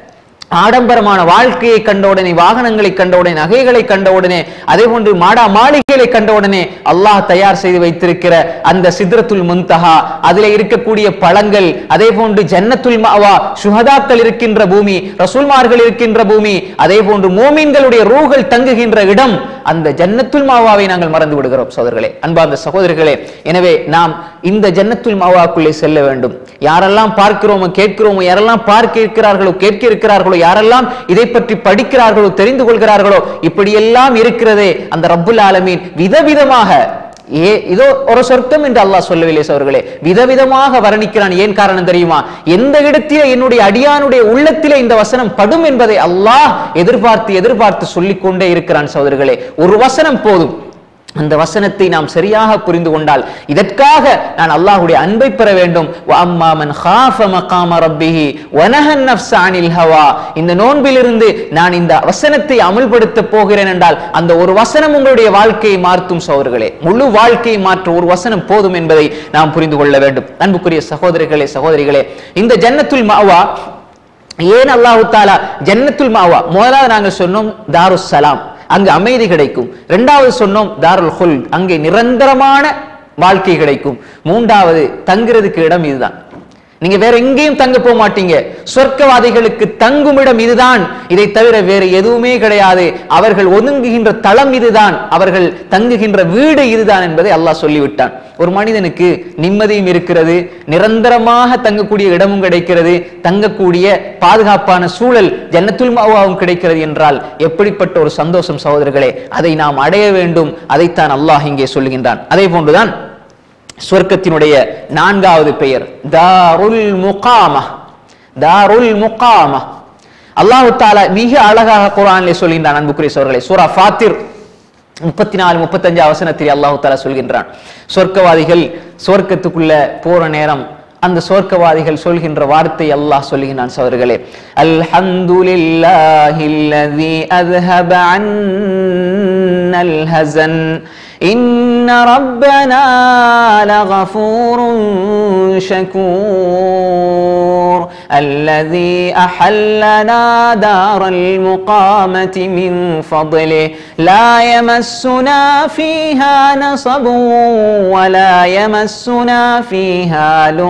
Speaker 1: ஆடம்பரமான வாழ்க்கையை கண்டவுடனே வாகனங்களை கண்டவுடனே நகைகளை கண்டவுடனே அதே போன்று மாடா மாளிகைகளை கண்டவுடனே அல்லாஹ் தயார் செய்து வைத்திருக்கிற அந்த சித்ரத்துல் முன்தஹா அதிலே இருக்கக்கூடிய பழங்கள் அதே போன்று ஜன்னத்துல் மாவா சுஹதாக்கள் இருக்கின்ற பூமி ரசூல்மார்கள் இருக்கின்ற பூமி அதே போன்று மோமீன்களுடைய ரூகள் தங்குகின்ற இடம் அந்த ஜன்னத்துல் மாவாவை நாங்கள் மறந்து விடுகிறோம் சகோதரர்களே அன்பார்ந்த சகோதரர்களே எனவே நாம் இந்த ஜன்னத்துல் மாவாக்குள்ளே செல்ல வேண்டும் யாரெல்லாம் பார்க்கிறோமோ கேட்கிறோமோ யாரெல்லாம் பார்க்க இருக்கிறார்களோ கேட்க இருக்கிறார்களோ யாரெல்லாம் இதை பற்றி படிக்கிறார்களோ தெரிந்து கொள்கிறார்களோ இப்படியெல்லாம் இருக்கிறதே அந்த ரப்புல் ஆலமீன் விதவிதமாக ஏ இதோ ஒரு சொர்க்கம் என்று அல்லாஹ் சொல்லவில்லை அவர்களே விதவிதமாக வர்ணிக்கிறான் ஏன் காரணம் தெரியுமா எந்த இடத்திலே என்னுடைய அடியானுடைய உள்ளத்திலே இந்த வசனம் படும் என்பதை அல்லாஹ் எதிர்பார்த்து எதிர்பார்த்து சொல்லிக் கொண்டே இருக்கிறான் சகோதரர்களே ஒரு வசனம் போதும் அந்த வசனத்தை நாம் சரியாக புரிந்து கொண்டால் இதற்காக நான் அல்லாஹ்வுடைய அன்பை பெற வேண்டும் வ அம்மா மன் ஹாஃப மகாம ரப்பிஹி வனஹன் நஃப்ஸ அனில் ஹவா இந்த நோன்பிலிருந்து நான் இந்த வசனத்தை அமல்படுத்த போகிறேன் என்றால் அந்த ஒரு வசனம் உங்களுடைய வாழ்க்கையை மாற்றும் சோர்களே முழு வாழ்க்கையை மாற்ற ஒரு வசனம் போதும் என்பதை நாம் புரிந்து கொள்ள வேண்டும் அன்புக்குரிய சகோதரர்களே சகோதரிகளே இந்த ஜன்னத்துல் மாவா ஏன் அல்லாஹு தாலா ஜன்னத்துல் மாவா முதலாவது நாங்கள் சொன்னோம் தாருஸ் சலாம் அங்கு அமைதி கிடைக்கும் இரண்டாவது சொன்னோம் தாருல் ஹுல் அங்கே நிரந்தரமான வாழ்க்கை கிடைக்கும் மூன்றாவது தங்குறதுக்கு இடம் இதுதான் நீங்க வேற எங்கேயும் தங்க போக மாட்டீங்க சொர்க்கவாதிகளுக்கு தங்கும் இடம் இதுதான் இதை தவிர வேறு எதுவுமே கிடையாது அவர்கள் ஒதுங்குகின்ற தளம் இதுதான் அவர்கள் தங்குகின்ற வீடு இதுதான் என்பதை அல்லாஹ் சொல்லிவிட்டான் ஒரு மனிதனுக்கு நிம்மதியும் இருக்கிறது நிரந்தரமாக தங்கக்கூடிய இடமும் கிடைக்கிறது தங்கக்கூடிய பாதுகாப்பான சூழல் ஜன்னத்துல் மாவாவும் கிடைக்கிறது என்றால் எப்படிப்பட்ட ஒரு சந்தோஷம் சகோதரர்களே அதை நாம் அடைய வேண்டும் அதைத்தான் அல்லாஹ் இங்கே சொல்லுகின்றான் அதே போன்றுதான் சொர்க்கத்தினுடைய நான்காவது பெயர் தாருல் முகாமா தாருல் முகாமா அல்லாஹு தாலா மிக அழகாக குரானிலே சொல்கின்றான் அன்புக்குரிய சோர்களே சூரா ஃபாத்திர் முப்பத்தி நாலு முப்பத்தஞ்சு வசனத்தில் அல்லாஹு தாலா சொல்கின்றான் சொர்க்கவாதிகள் சொர்க்கத்துக்குள்ள போற நேரம் அந்த சொர்க்கவாதிகள் சொல்கின்ற வார்த்தை அல்லாஹ் சொல்லுகின்றான் சோர்களே அல்ஹம்துலில்லாஹில்லதி அஸ்ஹப அன்னல் ஹஸன் إن ربنا لغفور شكور الذي أحلنا دار المقامة من فضله لا يمسنا فيها نصب ولا يمسنا فيها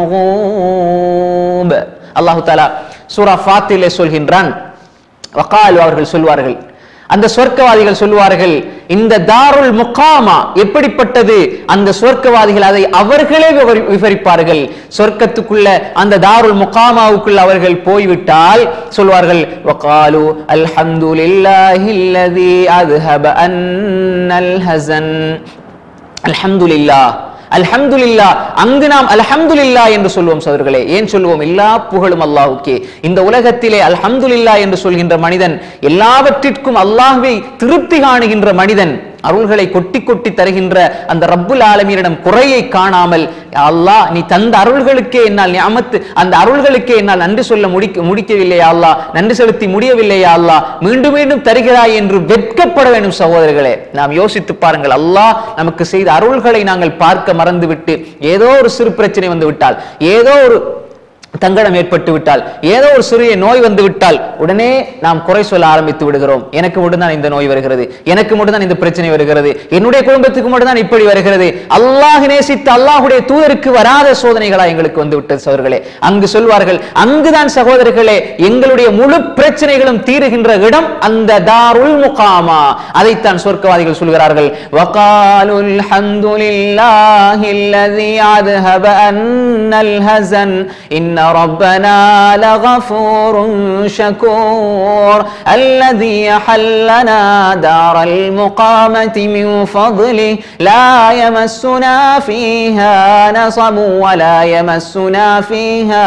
Speaker 1: لغوب الله تعالى சூரா ஃபாத்திலே சொல்கின்றான் வக்கால் அவர்கள் சொல்வார்கள் அந்த சொர்க்கவாதிகள் சொல்வார்கள் இந்த தாருல் முகாமா எப்படிப்பட்டது அந்த சொர்க்கவாதிகள் அதை அவர்களே விவரி- விவரிப்பார்கள் சொர்க்கத்துக்குள்ள அந்த தாருல் முகாமாவுக்குள்ள அவர்கள் போய்விட்டால் சொல்வார்கள் வகாலு அல்ஹம்துலில்லாஹில்லதி அத்ஹப அன்னல் ஹஸன் அல்ஹம்துலில்லாஹ் அல்ஹம்துலில்லாஹ் அங்கு நாம் அல்ஹம்துலில்லாஹ் என்று சொல்வோம் சோதர்களே ஏன் சொல்வோம் எல்லா புகழும் அல்லாஹ்வுக்கே இந்த உலகத்திலே அல்ஹம்துலில்லாஹ் என்று சொல்கின்ற மனிதன் எல்லாவற்றிற்கும் அல்லாஹ்வை திருப்தி காணுகின்ற மனிதன் அருள்களை கொட்டி கொட்டி தருகின்ற அந்த ரப்புல் ஆலமீனிடம் குறையை காணாமல் "யா அல்லாஹ் நீ தந்த அருள்களுக்கே என்னால் நியமத்து அந்த அருள்களுக்கே என்னால் நன்றி சொல்ல முடிக்க முடிக்கவில்லையா அல்லாஹ் நன்றி செலுத்தி முடியவில்லையா அல்லாஹ் மீண்டும் மீண்டும் தருகிறாய் என்று வெட்கப்பட வேண்டும் சகோதரர்களே நாம் யோசித்து பாருங்கள் அல்லாஹ் நமக்கு செய்த அருள்களை நாங்கள் பார்க்க மறந்துவிட்டு ஏதோ ஒரு சிறு பிரச்சனை வந்து விட்டால் ஏதோ ஒரு தங்கடம் ஏற்பட்டு விட்டால் ஏதோ ஒரு சிறிய நோய் வந்து விட்டால் உடனே நாம் குறை சொல்ல ஆரம்பித்து விடுகிறோம் எனக்கு மட்டும்தான் இந்த நோய் வருகிறது எனக்கு மட்டும்தான் இந்த பிரச்சனை வருகிறது என்னுடைய குடும்பத்துக்கு மட்டும்தான் இப்படி வருகிறது அல்லாஹ் நேசித்த அல்லாஹுடைய தூதருக்கு வராத சோதனைகளா எங்களுக்கு வந்து விட்டது சகோதரர்களே அங்கு சொல்வார்கள் அங்குதான் சகோதரர்களே எங்களுடைய முழு பிரச்சனைகளும் தீருகின்ற இடம் அந்த தாருல் முகாமா அதைத்தான் சொர்க்கவாதிகள் சொல்கிறார்கள் வகாலுல் ஹம்துலில்லாஹில்லதி அத்ஹப அன்னல் ஹஸன் இன்ன ربنا لغفور شكور الذي حلنا دار المقامة من فضله لا يمسنا فيها نصب ولا يمسنا فيها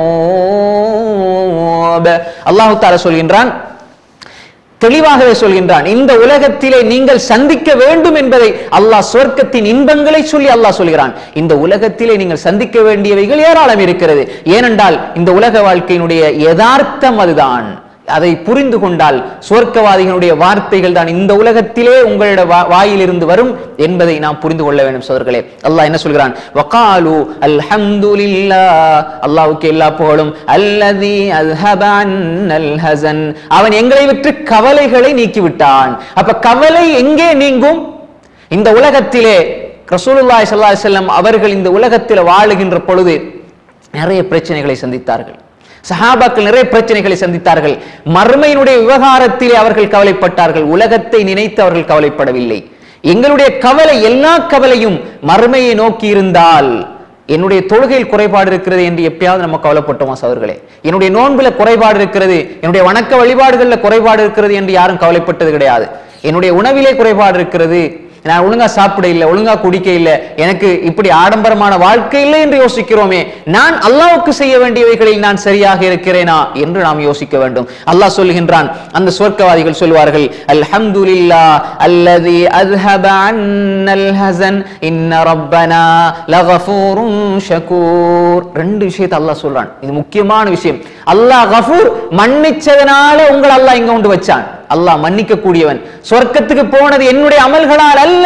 Speaker 1: لغوب الله تعالى சொல்கின்றான் தெளிவாகவே சொல்கின்றான் இந்த உலகத்திலே நீங்கள் சந்திக்க வேண்டும் என்பதை அல்லாஹ் சொர்க்கத்தின் இன்பங்களை சொல்லி அல்லாஹ் சொல்கிறான் இந்த உலகத்திலே நீங்கள் சந்திக்க வேண்டியவைகள் ஏராளம் இருக்கிறது ஏனென்றால் இந்த உலக வாழ்க்கையினுடைய யதார்த்தம் அதுதான் அதை புரிந்து கொண்டால் சொர்க்கவாதிகளுடைய வார்த்தைகள் தான் இந்த உலகத்திலே உங்களிட வா- வாயிலிருந்து வரும் என்பதை நாம் புரிந்து கொள்ள வேண்டும் சோதர்களே அல்லாஹ் என்ன சொல்கிறான் வகாலு அல்ஹம்துலில்லாஹ் அல்லாஹ்வுக்கு எல்லா புகழும் அல்லதி அஸ்ஹப அன்னல் ஹஸன் அவன் எங்களை விட்டு கவலைகளை நீக்கிவிட்டான் அப்ப கவலை எங்கே நீங்கும் இந்த உலகத்திலே ரசூலுல்லாஹி ஸல்லல்லாஹு அலைஹி வஸல்லம் அவர்கள் இந்த உலகத்தில் வாழுகின்ற பொழுது நிறைய பிரச்சனைகளை சந்தித்தார்கள் சஹாபாக்கள் நிறைய பிரச்சனைகளை சந்தித்தார்கள் மர்மையினுடைய விவகாரத்திலே அவர்கள் கவலைப்பட்டார்கள் உலகத்தை நினைத்து அவர்கள் கவலைப்படவில்லை எங்களுடைய கவலை எல்லா கவலையும் மர்மையை நோக்கி இருந்தால் என்னுடைய தொழுகையில் குறைபாடு இருக்கிறது என்று எப்பயாவது நம்ம கவலைப்பட்டோமா சவர்களே என்னுடைய நோன்புல குறைபாடு இருக்கிறது என்னுடைய வணக்க வழிபாடுகள்ல குறைபாடு இருக்கிறது என்று யாரும் கவலைப்பட்டது கிடையாது என்னுடைய உணவிலே குறைபாடு இருக்கிறது நான் ஒழுங்கா சாப்பிட இல்லை ஒழுங்கா குடிக்க இல்லை எனக்கு இப்படி ஆடம்பரமான வாழ்க்கை இல்லை என்று யோசிக்கிறோமே நான் அல்லாஹ்வுக்கு செய்ய வேண்டியவைகளில் நான் சரியாக இருக்கிறேனா என்று நாம் யோசிக்க வேண்டும் அல்லாஹ் சொல்லுகின்றான் அந்த சொர்க்கவாதிகள் சொல்வார்கள் அல்ஹம்துலில்லா அல்லதி அஸ்ஹப அன்னல் ஹஸன் இன்ன ரப்பனா லகஃபூரும் ஷகூர் ரெண்டு விஷயத்தை அல்லாஹ் சொல்றான் இது முக்கியமான விஷயம் அல்லாஹ் கஃபூர் மன்னிச்சதனால உங்களை அல்லாஹ் இங்க கொண்டு வச்சான் அல்லாஹ் மன்னிக்க கூடியவன் சொர்க்கத்துக்கு போனது என்னுடைய அமல்களால் அல்ல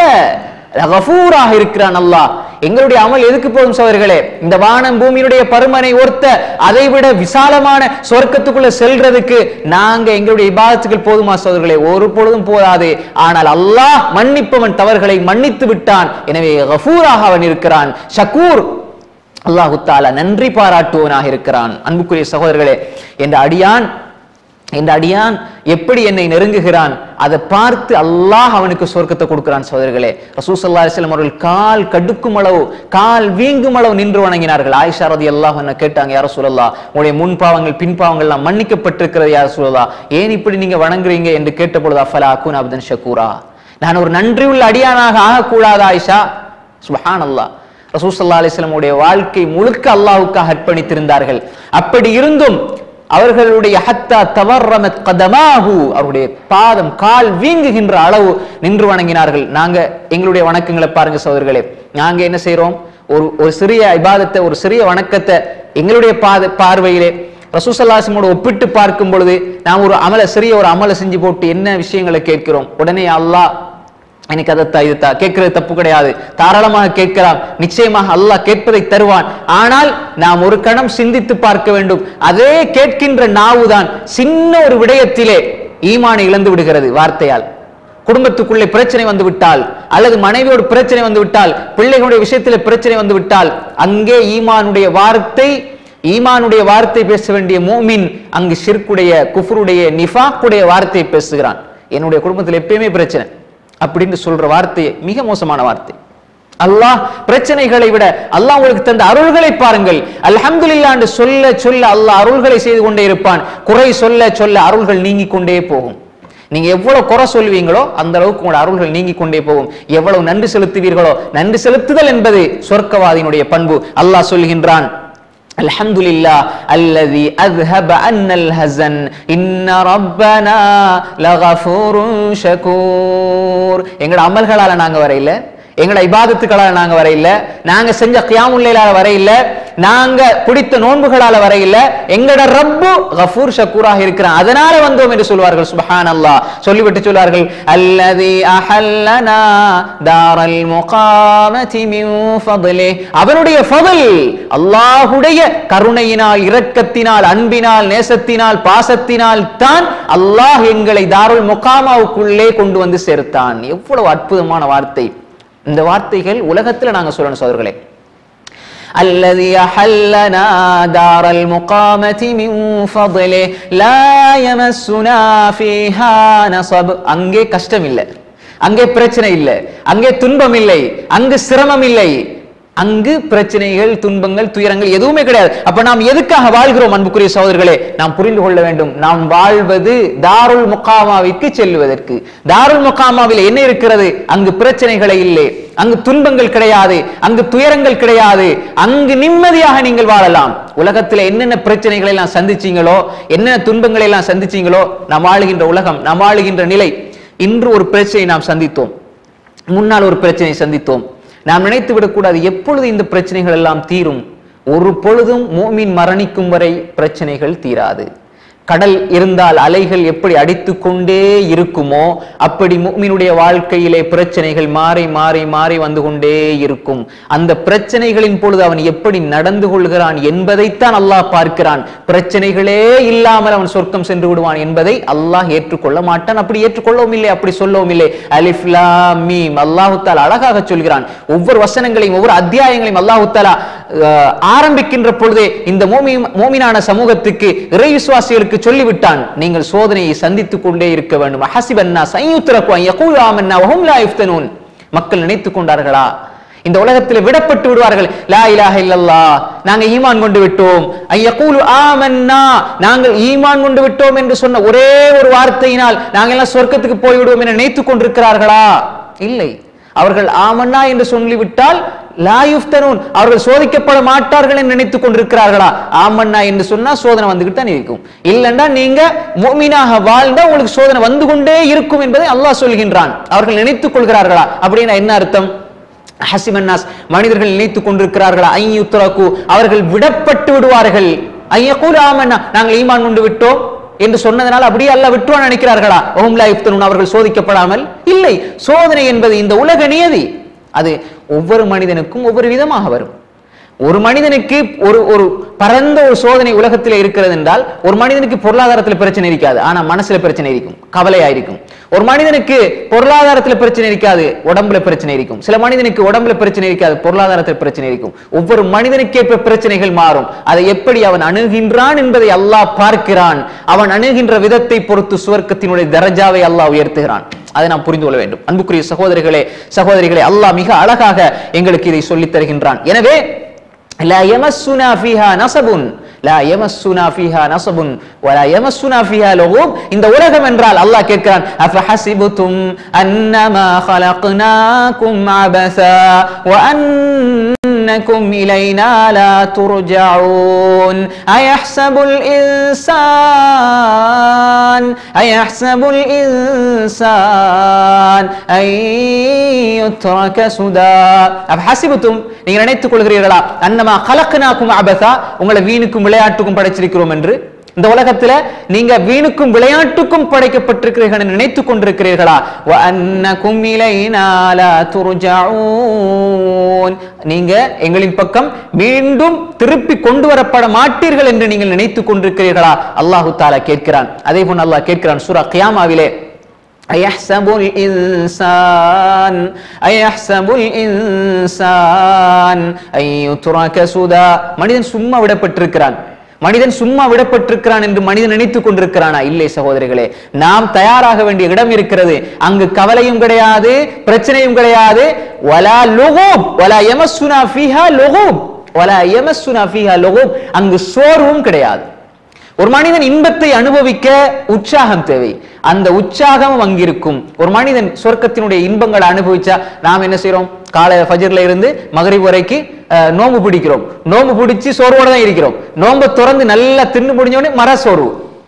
Speaker 1: கஃபூராக இருக்கிறான் அல்லாஹ் எங்களுடைய அமல் எதுக்கு போகும் சோதர்களே இந்த வானம் பூமியினுடைய பருமனை ஒர்த்த அதை விட விசாலமான சொர்க்கத்துக்குள்ள செல்றதுக்கு நாங்க எங்களுடைய இபாதத்துகள் போதுமா சோதர்களே ஒரு பொழுதும் போதாது ஆனால் அல்லாஹ் மன்னிப்பவன் தவறுகளை மன்னித்து விட்டான் எனவே கஃபூராக அவன் இருக்கிறான் ஷக்கூர் அல்லாஹு தாலா நன்றி பாராட்டுவனாக இருக்கிறான் அன்புக்குரிய சகோதரர்களே என்ற அடியான் இந்த அடியான் எப்படி என்னை நெருங்குகிறான் அதை பார்த்து அல்லாஹ் அவனுக்கு சொர்க்கத்தை கொடுக்கிறான் சகோதரர்களே ரசூ சல்லா அலிஸ்லாம் அவர்கள் கால் கடுக்கும் அளவு கால் வீங்கும் அளவு நின்று வணங்கினார்கள் ஆயிஷா ரதி அல்லாஹ் என்ன கேட்டாங்க யார சொல்லலா உங்களுடைய முன் பாவங்கள் பின் பாவங்கள் எல்லாம் மன்னிக்கப்பட்டிருக்கிறது யார சொல்லலா ஏன் இப்படி நீங்க வணங்குறீங்க என்று கேட்ட பொழுது அஃபலா அக்குன் அப்தன் ஷக்கூரா நான் ஒரு நன்றியுள்ள அடியானாக ஆகக்கூடாதா ஆயிஷா சுபஹான் அல்லாஹ் ரசூசல்லா அலிஸ்லமுடைய வாழ்க்கை முழுக்க அல்லாஹ்வுக்காக அர்ப்பணித்திருந்தார்கள் அப்படி இருந்தும் அவர்களுடைய ஹத்தா தவர்ரமத் கதமாஹு அவருடைய பாதம் கால் வீங்குகின்ற அளவு நின்று வணங்கினார்கள் நாங்க எங்களுடைய வணக்கங்களை பாருங்க சகோதரர்களே நாங்க என்ன செய்றோம் ஒரு ஒரு சிறிய இபாதத்தை ஒரு சிறிய வணக்கத்தை எங்களுடைய பாத பார்வையிலே ரசூசல்லாசமோட ஒப்பிட்டு பார்க்கும் பொழுது நாம் ஒரு அமல சிறிய ஒரு அமலை செஞ்சு போட்டு என்ன விஷயங்களை கேட்கிறோம் உடனே அல்லாஹ் எனக்கு அதைத்தா இதுத்தா கேட்கிறது தப்பு கிடையாது தாராளமாக கேட்கலாம் நிச்சயமாக அல்லாஹ் கேட்பதை தருவான் ஆனால் நாம் ஒரு கணம் சிந்தித்து பார்க்க வேண்டும் அதே கேட்கின்ற நாவுதான் சின்ன ஒரு விடயத்திலே ஈமானை இழந்து விடுகிறது வார்த்தையால் குடும்பத்துக்குள்ளே பிரச்சனை வந்து விட்டால் அல்லது மனைவியோடு பிரச்சனை வந்து விட்டால் பிள்ளைகளுடைய விஷயத்திலே பிரச்சனை வந்து விட்டால் அங்கே ஈமானுடைய வார்த்தை ஈமானுடைய வார்த்தை பேச வேண்டிய மூமின் அங்கு ஷிர்க்குடைய குஃபருடைய நிஃபாக்குடைய வார்த்தையை பேசுகிறான் என்னுடைய குடும்பத்தில் எப்பயுமே பிரச்சனை அப்படின்னு சொல்ற வார்த்தை மிக மோசமான வார்த்தை அல்லாஹ் பிரச்சனைகளை விட அல்லாஹ் உங்களுக்கு தந்த அருள்களை பாருங்கள் அல்ஹம்துலில்லாஹ் என்று சொல்ல சொல்ல அல்லாஹ் அருள்களை செய்து கொண்டே இருப்பான் குறை சொல்ல சொல்ல அருள்கள் நீங்கி கொண்டே போகும் நீங்க எவ்வளவு குறை சொல்வீங்களோ அந்த அளவுக்கு உங்களோட அருள்கள் நீங்கி கொண்டே போகும் எவ்வளவு நன்றி செலுத்துவீர்களோ நன்றி செலுத்துதல் என்பது சொர்க்கவாதியினுடைய பண்பு அல்லாஹ் சொல்கின்றான் الحمد لله الذي أذهب عنا الهزن إن ربنا لغفور شكور எங்கட அமல்களால நாங்க வரையில எங்கட இபாதத்துக்களால நாங்க வரையில நாங்க செஞ்ச கியாமுல்லைலால வரையில நாங்க பிடித்த நோன்புகளால வரையில எங்கட ரப்பு கஃபூர் ஷக்கூராக இருக்கிறான் அதனால வந்தோம் என்று சொல்வார்கள் சுபஹான் அல்லாஹ் சொல்லிவிட்டு சொல்வார்கள் அல்லதி அஹல்லனா தாரல் முகாமதி மின் ஃபضله அவனுடைய ஃபضல் அல்லாஹ்வுடைய கருணையினால் இரக்கத்தினால் அன்பினால் நேசத்தினால் பாசத்தினால் தான் அல்லாஹ் எங்களை தாருல் முகாமாவுக்குள்ளே கொண்டு வந்து சேர்த்தான் எவ்வளவு அற்புதமான வார்த்தை இந்த வார்த்தைகள் உலகத்துல நாங்க சொல்லணும் சோதர்களே الذي أحلنا دار المقامة من فضله لا يمسنا فيها نصب அங்கே கஷ்டம் இல்லை அங்கே பிரச்சனை இல்லை அங்கே துன்பம் இல்லை அங்கு சிரமம் இல்லை அங்கு பிரச்சனைகள் துன்பங்கள் துயரங்கள் எதுவுமே கிடையாது அப்ப நாம் எதுக்காக வாழ்கிறோம் அன்புக்குரிய சகோதரர்களே நாம் புரிந்து கொள்ள வேண்டும் நாம் வாழ்வது தாருல் முகாமாவிற்கு செல்வதற்கு தாருல் முகாமாவில் என்ன இருக்கிறது அங்கு பிரச்சனைகளை இல்லை அங்கு துன்பங்கள் கிடையாது அங்கு துயரங்கள் கிடையாது அங்கு நிம்மதியாக நீங்கள் வாழலாம் உலகத்துல என்னென்ன பிரச்சனைகளை எல்லாம் சந்திச்சீங்களோ என்னென்ன துன்பங்களை எல்லாம் சந்திச்சீங்களோ நாம் வாழுகின்ற உலகம் நாம் வாழுகின்ற நிலை இன்று ஒரு பிரச்சனை நாம் சந்தித்தோம் முன்னால் ஒரு பிரச்சனை சந்தித்தோம் நாம் நினைத்து விடக்கூடாது எப்பொழுது இந்த பிரச்சனைகள் எல்லாம் தீரும் ஒரு பொழுதும் மூமின் மரணிக்கும் வரை பிரச்சனைகள் தீராது கடல் இருந்தால் அலைகள் எப்படி அடித்து கொண்டே இருக்குமோ அப்படி முக்மினுடைய வாழ்க்கையிலே பிரச்சனைகள் மாறி மாறி மாறி வந்து கொண்டே இருக்கும் அந்த பிரச்சனைகளின் பொழுது அவன் எப்படி நடந்து கொள்கிறான் என்பதைத்தான் அல்லாஹ் பார்க்கிறான் பிரச்சனைகளே இல்லாமல் அவன் சொர்க்கம் சென்று விடுவான் என்பதை அல்லாஹ் ஏற்றுக்கொள்ள மாட்டான் அப்படி ஏற்றுக்கொள்ளவும் இல்லை அப்படி சொல்லவும் இல்லை அலிஃப் லாம் மீம் அல்லாஹு தாலா அழகாக சொல்கிறான் ஒவ்வொரு வசனங்களையும் ஒவ்வொரு அத்தியாயங்களையும் அல்லாஹு தாலா அஹ், ஆரம்பிக்கின்ற பொழுதே இந்த மோமி மோமினான சமூகத்துக்கு இறை விசுவாசிகளுக்கு சொல்லிவிட்டான் நீங்கள் சோதனையை சந்தித்துக் கொண்டே இருக்க வேண்டும் ஹசிபன்னா சையுத்திரக்கு யகூல் ஆமன்னா வஹும் லா யுஃப்தனூன் மக்கள் நினைத்துக் கொண்டார்களா இந்த உலகத்தில் விடப்பட்டு விடுவார்கள் லா இலாஹ இல்லல்லாஹ் நாங்க ஈமான் கொண்டு விட்டோம் ஐயகூலு ஆமன்னா நாங்கள் ஈமான் கொண்டு விட்டோம் என்று சொன்ன ஒரே ஒரு வார்த்தையினால் நாங்கள் எல்லாம் சொர்க்கத்துக்கு போய் விடுவோம் என நினைத்துக் கொண்டிருக்கிறார்களா இல்லை அவர்கள் ஆமன்னா என்று சொல்லிவிட்டால் லா யுஃப்தனூன் அவர்கள் சோதிக்கப்பட மாட்டார்கள் என்று நினைத்துக் கொண்டிருக்கிறார்களா ஆமன்னா என்று சொன்னா சோதனை வந்துகிட்டு தான் இருக்கும் இல்லைன்னா நீங்க முஃமினாக வாழ்ந்தா உங்களுக்கு சோதனை வந்து கொண்டே இருக்கும் என்பதை அல்லாஹ் சொல்கின்றான் அவர்கள் நினைத்துக் கொள்கிறார்களா அப்படின்னா என்ன அர்த்தம் ஹசிமன்னாஸ் மனிதர்கள் நினைத்துக் கொண்டிருக்கிறார்களா ஐயுத்ரகு அவர்கள் விடப்பட்டு விடுவார்கள் ஐயக்கூல் ஆமன்னா நாங்கள் ஈமான் கொண்டு விட்டோம் என்று சொன்னதனால் அப்படியே அல்ல விட்டுவான் நினைக்கிறார்களா ஓம் லா யுஃப்தனூன் அவர்கள் சோதிக்கப்படாமல் இல்லை சோதனை என்பது இந்த உலக நியதி அது ஒவ்வொரு மனிதனுக்கும் ஒவ்வொரு விதமாக வரும் ஒரு மனிதனுக்கு ஒரு ஒரு பரந்த ஒரு சோதனை உலகத்தில் இருக்கிறது என்றால் ஒரு மனிதனுக்கு பொருளாதாரத்தில் பிரச்சனை இருக்காது ஆனா மனசுல பிரச்சனை இருக்கும் கவலையா இருக்கும் ஒரு மனிதனுக்கு பொருளாதாரத்தில் பிரச்சனை இருக்காது உடம்புல பிரச்சனை இருக்கும் சில மனிதனுக்கு உடம்புல பிரச்சனை இருக்காது பொருளாதாரத்தில் பிரச்சனை இருக்கும் ஒவ்வொரு மனிதனுக்கேற்ப பிரச்சனைகள் மாறும் அதை எப்படி அவன் அணுகின்றான் என்பதை அல்லாஹ் பார்க்கிறான் அவன் அணுகின்ற விதத்தை பொறுத்து சுவர்க்கத்தினுடைய தரஜாவை அல்லாஹ் உயர்த்துகிறான் அதை நாம் புரிந்து கொள்ள வேண்டும் அன்புக்குரிய சகோதரிகளே சகோதரிகளே அல்லாஹ் மிக அழகாக எங்களுக்கு இதை சொல்லித் தருகின்றான் எனவே لا يمسنا فيها نصب لا يمسنا فيها نصب ولا يمسنا فيها لغوب இந்த உலகம் என்றால் அல்லாஹ் கேட்கிறான் أفحسبتم أنما خلقناكم عبثا وأنكم إلينا لا ترجعون أيحسب الإنسان أيحسب الإنسان أن يترك سدى أفحسبتم நீங்க நினைத்துக் கொள்கிறீர்களா அன்னமா கலக்குனாக்கும் அபசா உங்களை வீணுக்கும் விளையாட்டுக்கும் படைச்சிருக்கிறோம் என்று இந்த உலகத்துல நீங்க வீணுக்கும் விளையாட்டுக்கும் படைக்கப்பட்டிருக்கிறீர்கள் என்று நினைத்துக் கொண்டிருக்கிறீர்களா وَأَنَّكُمْ إِلَيْنَا لَا تُرْجَعُونَ நீங்க எங்களின் பக்கம் மீண்டும் திருப்பி கொண்டு வரப்பட மாட்டீர்கள் என்று நீங்கள் நினைத்துக் கொண்டிருக்கிறீர்களா அல்லாஹு தாலா கேட்கிறான் அதே போன்று அல்லாஹ் கேட்கிறான் சூரா கியாமாவிலே أيحسب الإنسان أيحسب الإنسان أن يترك سدى மனிதன் சும்மா விடப்பட்டிருக்கிறான் மனிதன் சும்மா விடப்பட்டிருக்கிறான் என்று மனிதன் நினைத்துக் கொண்டிருக்கிறானா இல்லை சகோதரிகளே நாம் தயாராக வேண்டிய இடம் இருக்கிறது அங்கு கவலையும் கிடையாது பிரச்சனையும் கிடையாது வலா லுகூப் வலா யமஸ்ஸுனா ஃபீஹா லுகூப் வலா யமஸ்ஸுனா ஃபீஹா லுகூப் அங்கு சோர்வும் கிடையாது ஒரு மனிதன் இன்பத்தை அனுபவிக்க உற்சாகம் தேவை அந்த உற்சாகம் அங்கிருக்கும் ஒரு மனிதன் சொர்க்கத்தினுடைய இன்பங்களை அனுபவிச்சா நாம் என்ன செய்றோம் காலை ஃபஜர்ல இருந்து மகரிப் வரைக்கும் அஹ், நோன்பு பிடிக்கிறோம் நோன்பு பிடிச்சு சோர்வோட தான் இருக்கிறோம் நோன்பை திறந்து நல்லா தின்னு முடிஞ்ச உடனே மர சோர்வு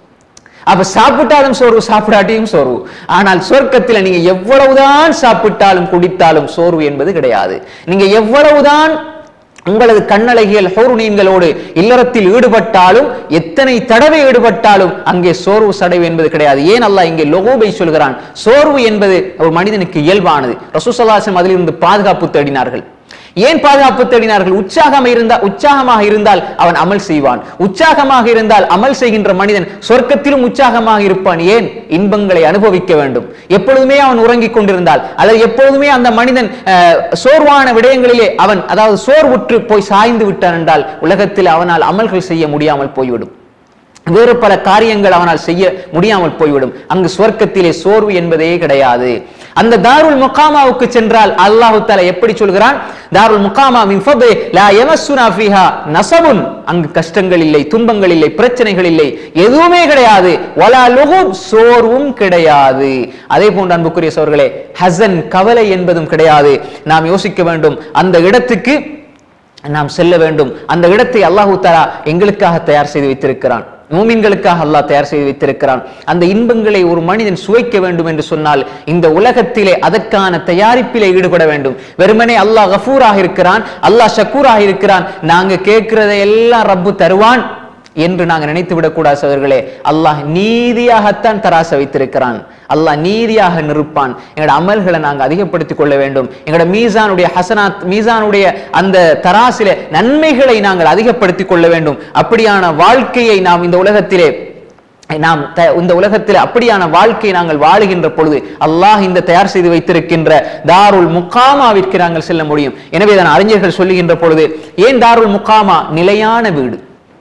Speaker 1: அப்ப சாப்பிட்டாலும் சோர்வு சாப்பிடாட்டியும் சோர்வு ஆனால் சொர்க்கத்தில் நீங்க எவ்வளவுதான் சாப்பிட்டாலும் குடித்தாலும் சோர்வு என்பது கிடையாது நீங்க எவ்வளவுதான் உங்களது கண்ணழகியல் ஹோருணீன்களோடு இல்லறத்தில் ஈடுபட்டாலும் எத்தனை தடவை ஈடுபட்டாலும் அங்கே சோர்வு சடைவு என்பது கிடையாது ஏன் அல்லாஹ் இங்கே லொகோபை சொல்கிறான் சோர்வு என்பது ஒரு மனிதனுக்கு இயல்பானது ரசூசல்லாசம் அதிலிருந்து பாதுகாப்பு தேடினார்கள் ஏன் பாதுகாப்பு தேடினார்கள் உற்சாகம் இருந்தால் உற்சாகமாக இருந்தால் அவன் அமல் செய்வான் உற்சாகமாக இருந்தால் அமல் செய்கின்ற மனிதன் சொர்க்கத்திலும் உற்சாகமாக இருப்பான் ஏன் இன்பங்களை அனுபவிக்க வேண்டும் எப்பொழுதுமே அவன் உறங்கிக் கொண்டிருந்தால் அல்லது எப்பொழுதுமே அந்த மனிதன் அஹ், சோர்வான விடயங்களிலே அவன் அதாவது சோர்வுற்று போய் சாய்ந்து விட்டான் என்றால் உலகத்தில் அவனால் அமல்கள் செய்ய முடியாமல் போய்விடும் வேறு பல காரியங்கள் அவனால் செய்ய முடியாமல் போய்விடும் அங்கு சுவர்க்கத்திலே சோர்வு என்பதே கிடையாது அந்த தாருல் முகாமாவுக்கு சென்றால் அல்லாஹு தஆலா எப்படி சொல்கிறான் தாருல் முகாமா மின் ஃபத்லி லா யமஸ்ஸுனா ஃபீஹா நஸபுன் அங்கு கஷ்டங்கள் இல்லை துன்பங்கள் இல்லை பிரச்சனைகள் இல்லை எதுவுமே கிடையாது வலா லுகூப் சோர்வும் கிடையாது அதே போன்று அன்புக்குரிய சோர்களே ஹசன் கவலை என்பதும் கிடையாது நாம் யோசிக்க வேண்டும் அந்த இடத்துக்கு நாம் செல்ல வேண்டும் அந்த இடத்தை அல்லாஹு தஆலா எங்களுக்காக தயார் செய்து வைத்திருக்கிறான் மூமின்களுக்காக அல்லாஹ் தயார் செய்து வைத்திருக்கிறான் அந்த இன்பங்களை ஒரு மனிதன் சுவைக்க வேண்டும் என்று சொன்னால் இந்த உலகத்திலே அதற்கான தயாரிப்பிலே ஈடுபட வேண்டும் வெறுமனே அல்லாஹ் கஃபூராக இருக்கிறான் அல்லாஹ் ஷக்கூராக இருக்கிறான் நாங்க கேட்கிறதை எல்லாம் ரப்பு தருவான் என்று நாங்க நினைத்து விடக்கூடாது சகோதரர்களே அல்லாஹ் நீதியாகத்தான் தராச வைத்திருக்கிறான் அல்லாஹ் நீதியாக நிற்பான் எங்களோட அமல்களை நாங்க அதிகப்படுத்திக் கொள்ள வேண்டும் எங்களோட மீசானுடைய ஹசனாத் மீசானுடைய அந்த தராசில நன்மைகளை நாங்கள் அதிகப்படுத்திக் கொள்ள வேண்டும் அப்படியான வாழ்க்கையை நாம் இந்த உலகத்திலே நாம் த- இந்த உலகத்தில் அப்படியான வாழ்க்கையை நாங்கள் வாழுகின்ற பொழுது அல்லாஹ் இந்த தயார் செய்து வைத்திருக்கின்ற தாருல் முகாமாவிற்கு நாங்கள் செல்ல முடியும் எனவே தான் அறிஞர்கள் சொல்லுகின்ற பொழுது ஏன் தாருல் முகாமா நிலையான வீடு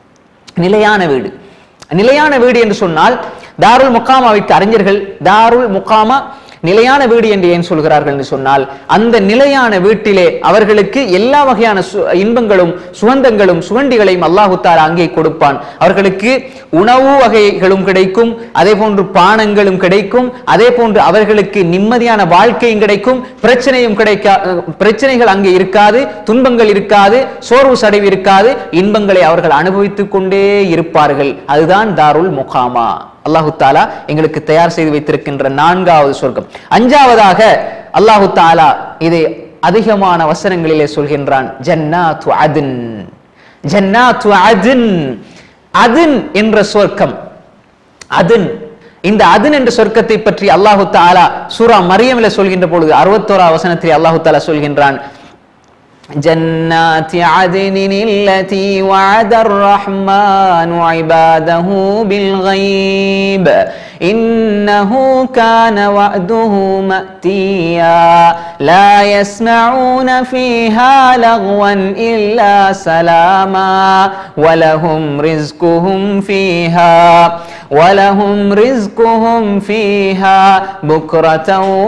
Speaker 1: நிலையான வீடு நிலையான வீடு என்று சொன்னால் தாருல் முகாமாவிற்கு அறிஞர்கள் தாருல் முகாமா நிலையான வீடு என்று ஏன் சொல்கிறார்கள் என்று சொன்னால் அந்த நிலையான வீட்டிலே அவர்களுக்கு எல்லா வகையான சு- இன்பங்களும் சுகந்தங்களும் சுகண்டிகளையும் அல்லாஹு தாலா அங்கே கொடுப்பான் அவர்களுக்கு உணவு வகைகளும் கிடைக்கும் அதே போன்று பானங்களும் கிடைக்கும் அதே போன்று அவர்களுக்கு நிம்மதியான வாழ்க்கையும் கிடைக்கும் பிரச்சனையும் கிடைக்கா பிரச்சனைகள் அங்கே இருக்காது துன்பங்கள் இருக்காது சோர்வு சடைவு இருக்காது இன்பங்களை அவர்கள் அனுபவித்துக் கொண்டே இருப்பார்கள் அதுதான் தாருல் முகாமா அல்லாஹு தாலா எங்களுக்கு தயார் செய்து வைத்திருக்கின்ற நான்காவது சொர்க்கம் அஞ்சாவதாக அல்லாஹு தாலா இதை அதிகமான வசனங்களிலே சொல்கின்றான் ஜன்னாத்து அதின் ஜன்னாத்து அதின் அதின் என்ற சொர்க்கம் அதின் இந்த அதின் என்ற சொர்க்கத்தை பற்றி அல்லாஹு தாலா சூரா மரியமில சொல்கின்ற பொழுது அறுபத்தோரா வசனத்தில் அல்லாஹு தாலா சொல்கின்றான் جنات عدن التي وعد الرحمن عباده بالغيب إنه كان وعده مأتيا لا يسمعون فيها لغوا إلا سلاما ولهم رزقهم فيها ولهم رزقهم فيها بكرة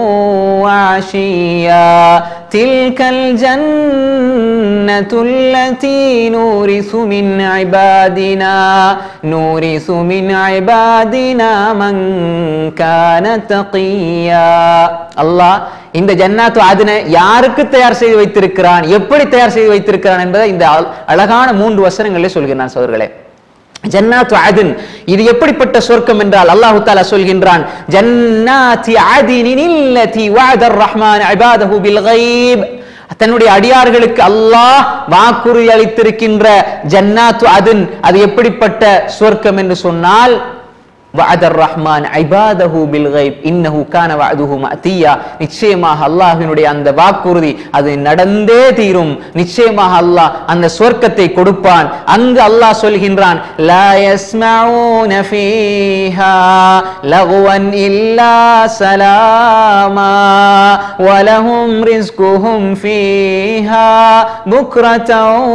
Speaker 1: وعشيا تلك الجنة التي نورث من عبادنا نورث من عبادنا من كان تقيا الله இந்த ஜன்னாத்து அதுன யாருக்கு தயார் செய்து வைத்திருக்கிறான் எப்படி தயார் செய்து வைத்திருக்கிறான் என்பதை இந்த அழ- அழகான மூன்று வசனங்களிலே சொல்கிறான் சோதர்களே ஜன்னாத்து அதின் இது எப்படிப்பட்ட சொர்க்கம் என்றால் அல்லாஹு தாலா சொல்கின்றான் ஜன்னாத்தி அதினின் இல்லதி வஅதர் ரஹ்மான் இபாதஹு பில் கைப் தன்னுடைய அடியார்களுக்கு அல்லாஹ் வாக்குறுதி அளித்திருக்கின்ற ஜன்னாத்து அதின் அது எப்படிப்பட்ட சொர்க்கம் என்று சொன்னால் وعد الرحمن عباده بالغيب انه كان وعده مأتيا நிச்சயமாக அல்லாஹ்வினுடைய அந்த வாக்குறுதி அது நடந்தே தீரும் நிச்சயமாக அல்லாஹ் அந்த சொர்க்கத்தை கொடுப்பான் அங்கு அல்லாஹ் சொல்கின்றான் لا يسمعون فيها لغوا إلا سلاما ولهم رزقهم فيها بكرة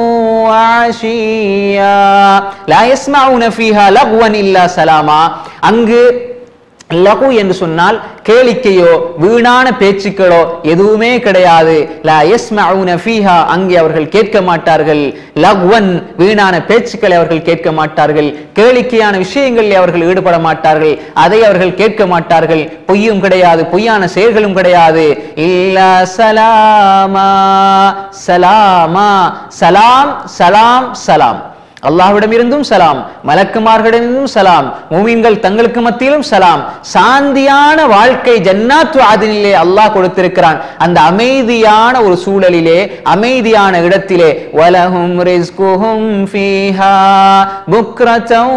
Speaker 1: وعشيا لا يسمعون فيها لغوا إلا سلاما அங்கு லகு என்று சொன்னால் கேளிக்கையோ வீணான பேச்சுக்களோ எதுவுமே கிடையாது லா யஸ்மஊன ஃபீஹா அங்கே அவர்கள் கேட்க மாட்டார்கள் லக்வன் வீணான பேச்சுக்களை அவர்கள் கேட்க மாட்டார்கள் கேளிக்கையான விஷயங்களில் அவர்கள் ஈடுபட மாட்டார்கள் அதை அவர்கள் கேட்க மாட்டார்கள் பொய்யும் கிடையாது பொய்யான செயல்களும் கிடையாது இல்லா சலாமா சலாமா சலாம் சலாம் சலாம் அல்லாஹ்விடமிருந்தும் சலாம் மலக்குமார்களிடமிருந்தும் சலாம் மூமின்கள் தங்களுக்கு மத்தியிலும் சலாம் சாந்தியான வாழ்க்கை ஜன்னாத்து ஆதினிலே அல்லாஹ் கொடுத்திருக்கிறான் அந்த அமைதியான ஒரு சூழலிலே அமைதியான இடத்திலே வலஹும் ரிஸ்குஹும் ஃபீஹா புக்ரதன்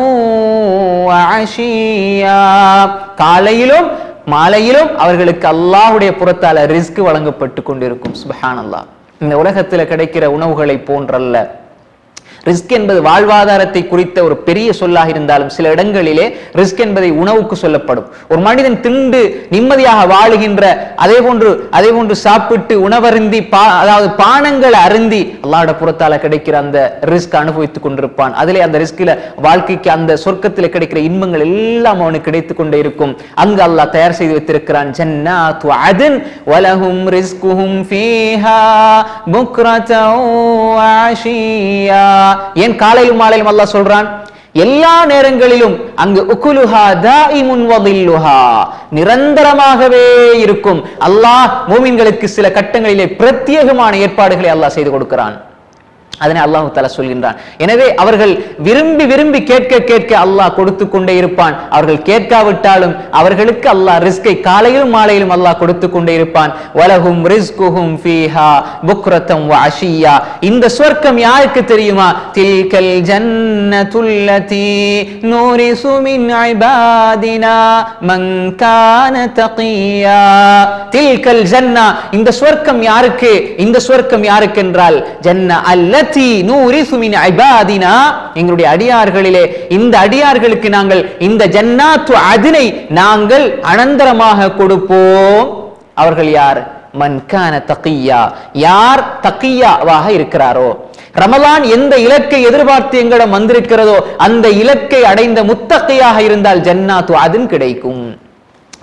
Speaker 1: வஅஷியா காலையிலும் மாலையிலும் அவர்களுக்கு அல்லாஹ்வுடைய புறத்தால ரிஸ்க் வழங்கப்பட்டு கொண்டிருக்கும் சுப்ஹானல்லாஹ் இந்த உலகத்தில் கிடைக்கிற உணவுகளை போன்றல்ல ரிஸ்க் என்பது வாழ்வாதாரத்தை குறித்த ஒரு பெரிய சொல்லாக இருந்தாலும் சில இடங்களிலே ரிஸ்க் என்பதை உணவுக்கு சொல்லப்படும் ஒரு மனிதன் திண்டு நிம்மதியாக வாழுகின்ற அதே போன்று அதே போன்று சாப்பிட்டு உணவருந்தி பா அதாவது பானங்களை அருந்தி அல்லாஹ்வுடைய புறத்தால கிடைக்கிற அந்த ரிஸ்க் அனுபவித்துக் கொண்டிருப்பான் அதிலே அந்த ரிஸ்கில வாழ்க்கைக்கு அந்த சொர்க்கத்தில் கிடைக்கிற இன்பங்கள் எல்லாம் அவனுக்கு கிடைத்துக் கொண்டே இருக்கும் அங்கு அல்லாஹ் தயார் செய்து வைத்திருக்கிறான் ஜன்னாத்து அதன் வலஹும் ரிஸ்குஹும் ஃபீஹா புக்ரதன் வஅஷியா ஏன் காலையிலும் மாலையிலும் அல்லாஹ் சொல்றான் எல்லா நேரங்களிலும் அங்கு உக்குலுஹா தாயிமுன் வதில்லுஹா நிரந்தரமாகவே இருக்கும் அல்லாஹ் மூமின்களுக்கு சில கட்டங்களிலே பிரத்யேகமான ஏற்பாடுகளை அல்லாஹ் செய்து கொடுக்கிறான் அதனை அல்லாஹு தஆலா சொல்கின்றான் எனவே அவர்கள் விரும்பி விரும்பி கேட்க கேட்க அல்லாஹ் கொடுத்து கொண்டே இருப்பான் அவர்கள் கேட்காவிட்டாலும் அவர்களுக்கு அல்லாஹ் ரிஸ்கை காலையிலும் மாலையிலும் அல்லாஹ் கொடுத்து கொண்டே இருப்பான் வலஹும் ரிஸ்குஹும் ஃபீஹா புக்ரத்தம் வ அஷியா இந்த சொர்க்கம் யாருக்கு தெரியுமா தில்கல் ஜன்னத்துல்லதி நூரிசு மின் இபாதினா மன் கான தகியா தில்கல் ஜன்னா இந்த சொர்க்கம் யாருக்கு இந்த சொர்க்கம் யாருக்கு என்றால் ஜன்ன அல்லதி நூரிசு மின் இபாதினா எங்களுடைய அடியார்களிலே இந்த அடியார்களுக்கு நாங்கள் இந்த ஜன்னாத்து அதினை நாங்கள் அனந்தரமாக கொடுப்போம் அவர்கள் யார் மன்கான தக்கியா யார் தக்கியாவாக இருக்கிறாரோ ரமலான் எந்த இலக்கை எதிர்பார்த்து எங்களிடம் வந்திருக்கிறதோ அந்த இலக்கை அடைந்த முத்தகையாக இருந்தால் ஜன்னாத்து அதின் கிடைக்கும்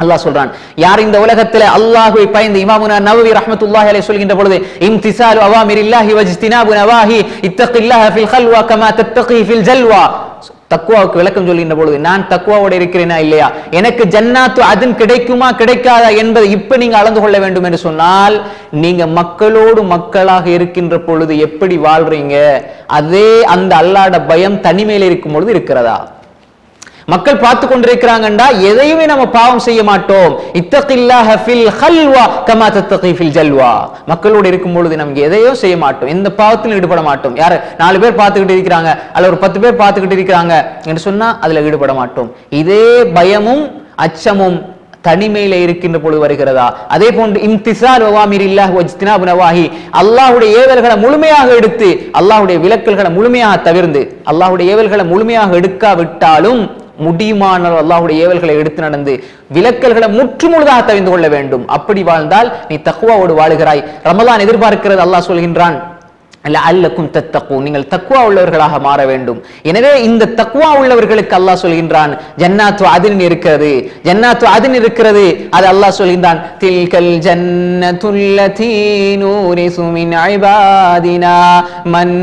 Speaker 1: அல்லாஹ் சொல்றான் யார் இந்த உலகத்துல அல்லாஹ்வை பயந்து இமாமுனா நவவி ரஹ்மத்துல்லாஹி அலைஹி சொல்கின்ற பொழுது இம்திசாலு அவாமிரில்லாஹி வஜ்தினாபு நவாஹி இத்தகில்லாஹ ஃபில் கல்வா கமா தத்தகி ஃபில் ஜல்வா தக்குவாவுக்கு விளக்கம் சொல்கின்ற பொழுது நான் தக்குவாவோட இருக்கிறேனா இல்லையா எனக்கு ஜன்னாத்து அதன் கிடைக்குமா கிடைக்காதா என்பதை இப்ப நீங்க அளந்து கொள்ள வேண்டும் என்று சொன்னால் நீங்க மக்களோடு மக்களாக இருக்கின்ற பொழுது எப்படி வாழ்றீங்க அதே அந்த அல்லாட பயம் தனிமையில இருக்கும் பொழுது இருக்கிறதா மக்கள் பார்த்து கொண்டிருக்கிறாங்கண்டா எதையுமே நம்ம பாவம் செய்ய மாட்டோம் இத்தகில்லாஹ ஃபில் ஹல்வா கமா தத்தகி ஃபில் ஜல்வா மக்களோடு இருக்கும் பொழுது நமக்கு எதையோ செய்ய மாட்டோம் எந்த பாவத்திலும் ஈடுபட மாட்டோம் யாரு நாலு பேர் பார்த்துக்கிட்டு இருக்கிறாங்க அல்ல ஒரு பத்து பேர் பார்த்துக்கிட்டு இருக்கிறாங்க என்று சொன்னா அதுல ஈடுபட மாட்டோம் இதே பயமும் அச்சமும் தனிமையில இருக்கின்ற பொழுது வருகிறதா அதே போன்று இம்திசால் அவாமிர் இல்லாஹ் வஜ்தினாபு நவாஹி அல்லாஹ்வுடைய ஏவல்களை முழுமையாக எடுத்து அல்லாஹ்வுடைய விலக்கல்களை முழுமையாக தவிர்ந்து அல்லாஹ்வுடைய ஏவல்களை முழுமையாக எடுக்காவிட்டாலும் முடியுமான அல்லாஹ்வுடைய ஏவல்களை எடுத்து நடந்து விலக்கல்களை முற்றுமுழுதாக தவிர்ந்து கொள்ள வேண்டும் அப்படி வாழ்ந்தால் நீ தக்குவாவோடு வாழுகிறாய் ரமலான் எதிர்பார்க்கிறது அல்லாஹ் சொல்கின்றான் அல்லக்கும் தத்தக்கு நீங்கள் தக்குவா உள்ளவர்களாக மாற வேண்டும் எனவே இந்த தக்குவா உள்ளவர்களுக்கு அல்லாஹ் சொல்கின்றான் ஜன்னாத்து அதின் இருக்கிறது ஜன்னாத்து அதின் இருக்கிறது அது அல்லாஹ் சொல்கின்றான் தில்கல் ஜன்னத்துல்லதி நூரிசு மின் இபாதினா மன்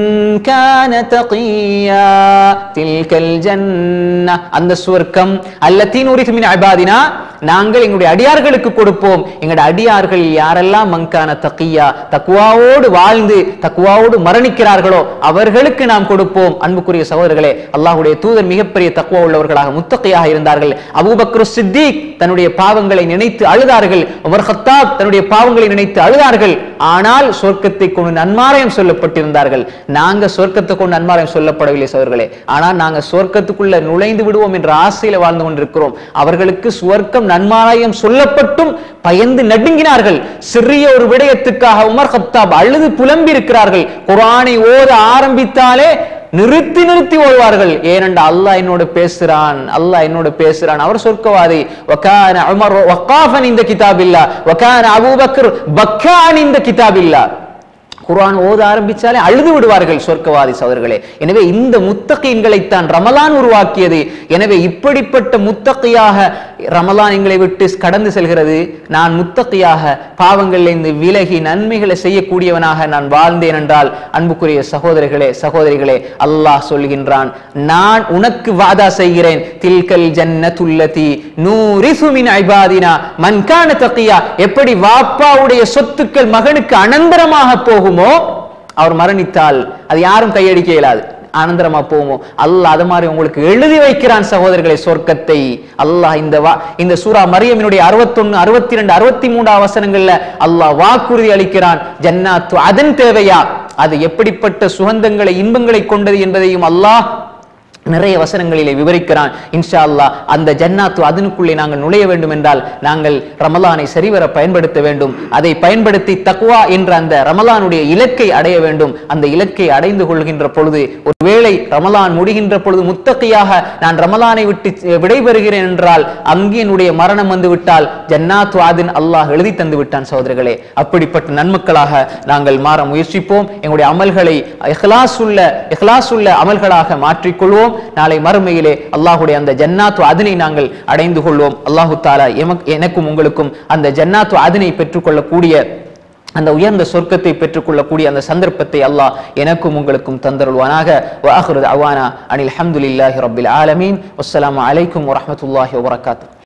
Speaker 1: கான தகியா தில்கல் ஜன்ன அந்த சுவர்க்கம் அல்லதி நூரிசு மின் இபாதினா நாங்கள் எங்களுடைய அடியார்களுக்கு கொடுப்போம் எங்களுடைய அடியார்கள் யாரெல்லாம் மங்கான தக்கியா தக்குவாவோடு வாழ்ந்து தக்குவாவோடு மரணிக்கிறார்களோ அவர்களுக்கு நாம் கொடுப்போம் அன்புக்குரிய சகோதரர்களே அல்லாஹ்வுடைய தூதர் மிகப்பெரிய தக்குவா உள்ளவர்களாக முத்தகையாக இருந்தார்கள் அபூபக்ரு சித்திக் தன்னுடைய பாவங்களை நினைத்து அழுதார்கள் உமர் ஹத்தாப் தன்னுடைய பாவங்களை நினைத்து அழுதார்கள் ஆனால் சொர்க்கத்தை கொண்டு நன்மாராயம் சொல்லப்பட்டிருந்தார்கள் நாங்க சொர்க்கத்தை கொண்டு நன்மாராயம் சொல்லப்படவில்லை சகோதரர்களே ஆனால் நாங்க சொர்க்கத்துக்குள்ள நுழைந்து விடுவோம் என்ற ஆசையில வாழ்ந்து கொண்டிருக்கிறோம் அவர்களுக்கு சுவர்க்கம் நன்மாராயம் சொல்லப்பட்டும் பயந்து நடுங்கினார்கள் சிறிய ஒரு விடயத்துக்காக உமர் ஹத்தாப் அழுது புலம்பி இருக்கிறார்கள் குரானை ஓத ஆரம்பித்தாலே நிறுத்தி நிறுத்தி ஓடுவார்கள் ஏனென்றா அல்லாஹ் என்னோட பேசுறான் அல்லாஹ் என்னோட பேசுறான் அவர் சொர்க்கவாதி வகான உமர் வக்காஃபன் இந்த கிதாபில்லா வகான அபூபக்கர் பக்கான் இந்த கிதாபில்லா குர்ஆன் ஓத ஆரம்பிச்சாலே அழுது விடுவார்கள் சொர்க்கவாதி சகோதரர்களே எனவே இந்த முத்தகீன்களைத்தான் ரமலான் உருவாக்கியது எனவே இப்படிப்பட்ட முத்தகையாக ரமலான் எங்களை விட்டு கடந்து செல்கிறது நான் முத்தகையாக பாவங்களிலிருந்து விலகி நன்மைகளை செய்யக்கூடியவனாக நான் வாழ்ந்தேன் என்றால் அன்புக்குரிய சகோதரர்களே சகோதரிகளே அல்லாஹ் சொல்கின்றான் நான் உனக்கு வாதா செய்கிறேன் தில்கல் ஜன்னத்துல்லதி நூரிசு மின் ஐபாதினா மன் கான தக்கியா எப்படி வாப்பாவுடைய சொத்துக்கள் மகனுக்கு அனந்தரமாக போகுமோ அவர் மரணித்தால் அது யாரும் கையடிக்க இயலாது ஆனந்தரமா போவோமோ அல்லாஹ் அது மாதிரி உங்களுக்கு எழுதி வைக்கிறான் சகோதரர்களை சொர்க்கத்தை அல்லாஹ் இந்த வா இந்த சூரா மரியமினுடைய அறுபத்தொன்னு அறுபத்தி ரெண்டு அறுபத்தி மூணு வசனங்கள்ல அல்லாஹ் வாக்குறுதி அளிக்கிறான் ஜன்னாத்து அதன் தேவையா அது எப்படிப்பட்ட சுகந்தங்களை இன்பங்களை கொண்டது என்பதையும் அல்லாஹ் நிறைய வசனங்களிலே விவரிக்கிறான் இன்ஷா அல்லாஹ் அந்த ஜன்னாத்து அதனுக்குள்ளே நாங்கள் நுழைய வேண்டும் என்றால் நாங்கள் ரமலானை சரிவர பயன்படுத்த வேண்டும் அதை பயன்படுத்தி தக்வா என்ற அந்த ரமலானுடைய இலக்கை அடைய வேண்டும் அந்த இலக்கை அடைந்து கொள்கின்ற பொழுது ஒருவேளை ரமலான் முடிகின்ற பொழுது முத்தகையாக நான் ரமலானை விட்டு விடைபெறுகிறேன் என்றால் அங்கே என்னுடைய மரணம் வந்து விட்டால் ஜன்னாத்து ஆதின் அல்லாஹ் எழுதி தந்து விட்டான் சகோதரர்களே அப்படிப்பட்ட நன்மக்களாக நாங்கள் மாற முயற்சிப்போம் எங்களுடைய அமல்களை இஹ்லாஸ் உள்ள இஹ்லாஸ் உள்ள அமல்களாக மாற்றிக்கொள்வோம் நாளை மறுமையிலே அல்லாஹுடைய அந்த ஜன்னாத்து அதனை நாங்கள் அடைந்து கொள்வோம் அல்லாஹு தாலா எமக்- எனக்கும் உங்களுக்கும் அந்த ஜன்னாத்து அதனை பெற்றுக்கொள்ளக்கூடிய அந்த உயர்ந்த சொர்க்கத்தை பெற்றுக்கொள்ளக்கூடிய அந்த சந்தர்ப்பத்தை அல்லாஹ் எனக்கும் உங்களுக்கும் தந்தருள்வானாக வாஹிரு அவானா அனில் அல்ஹம்துலில்லாஹி ரப்பில் ஆலமீன் வஸ்ஸலாமு அலைக்கும் வரஹ்மத்துல்லாஹி வபரகாத்துஹு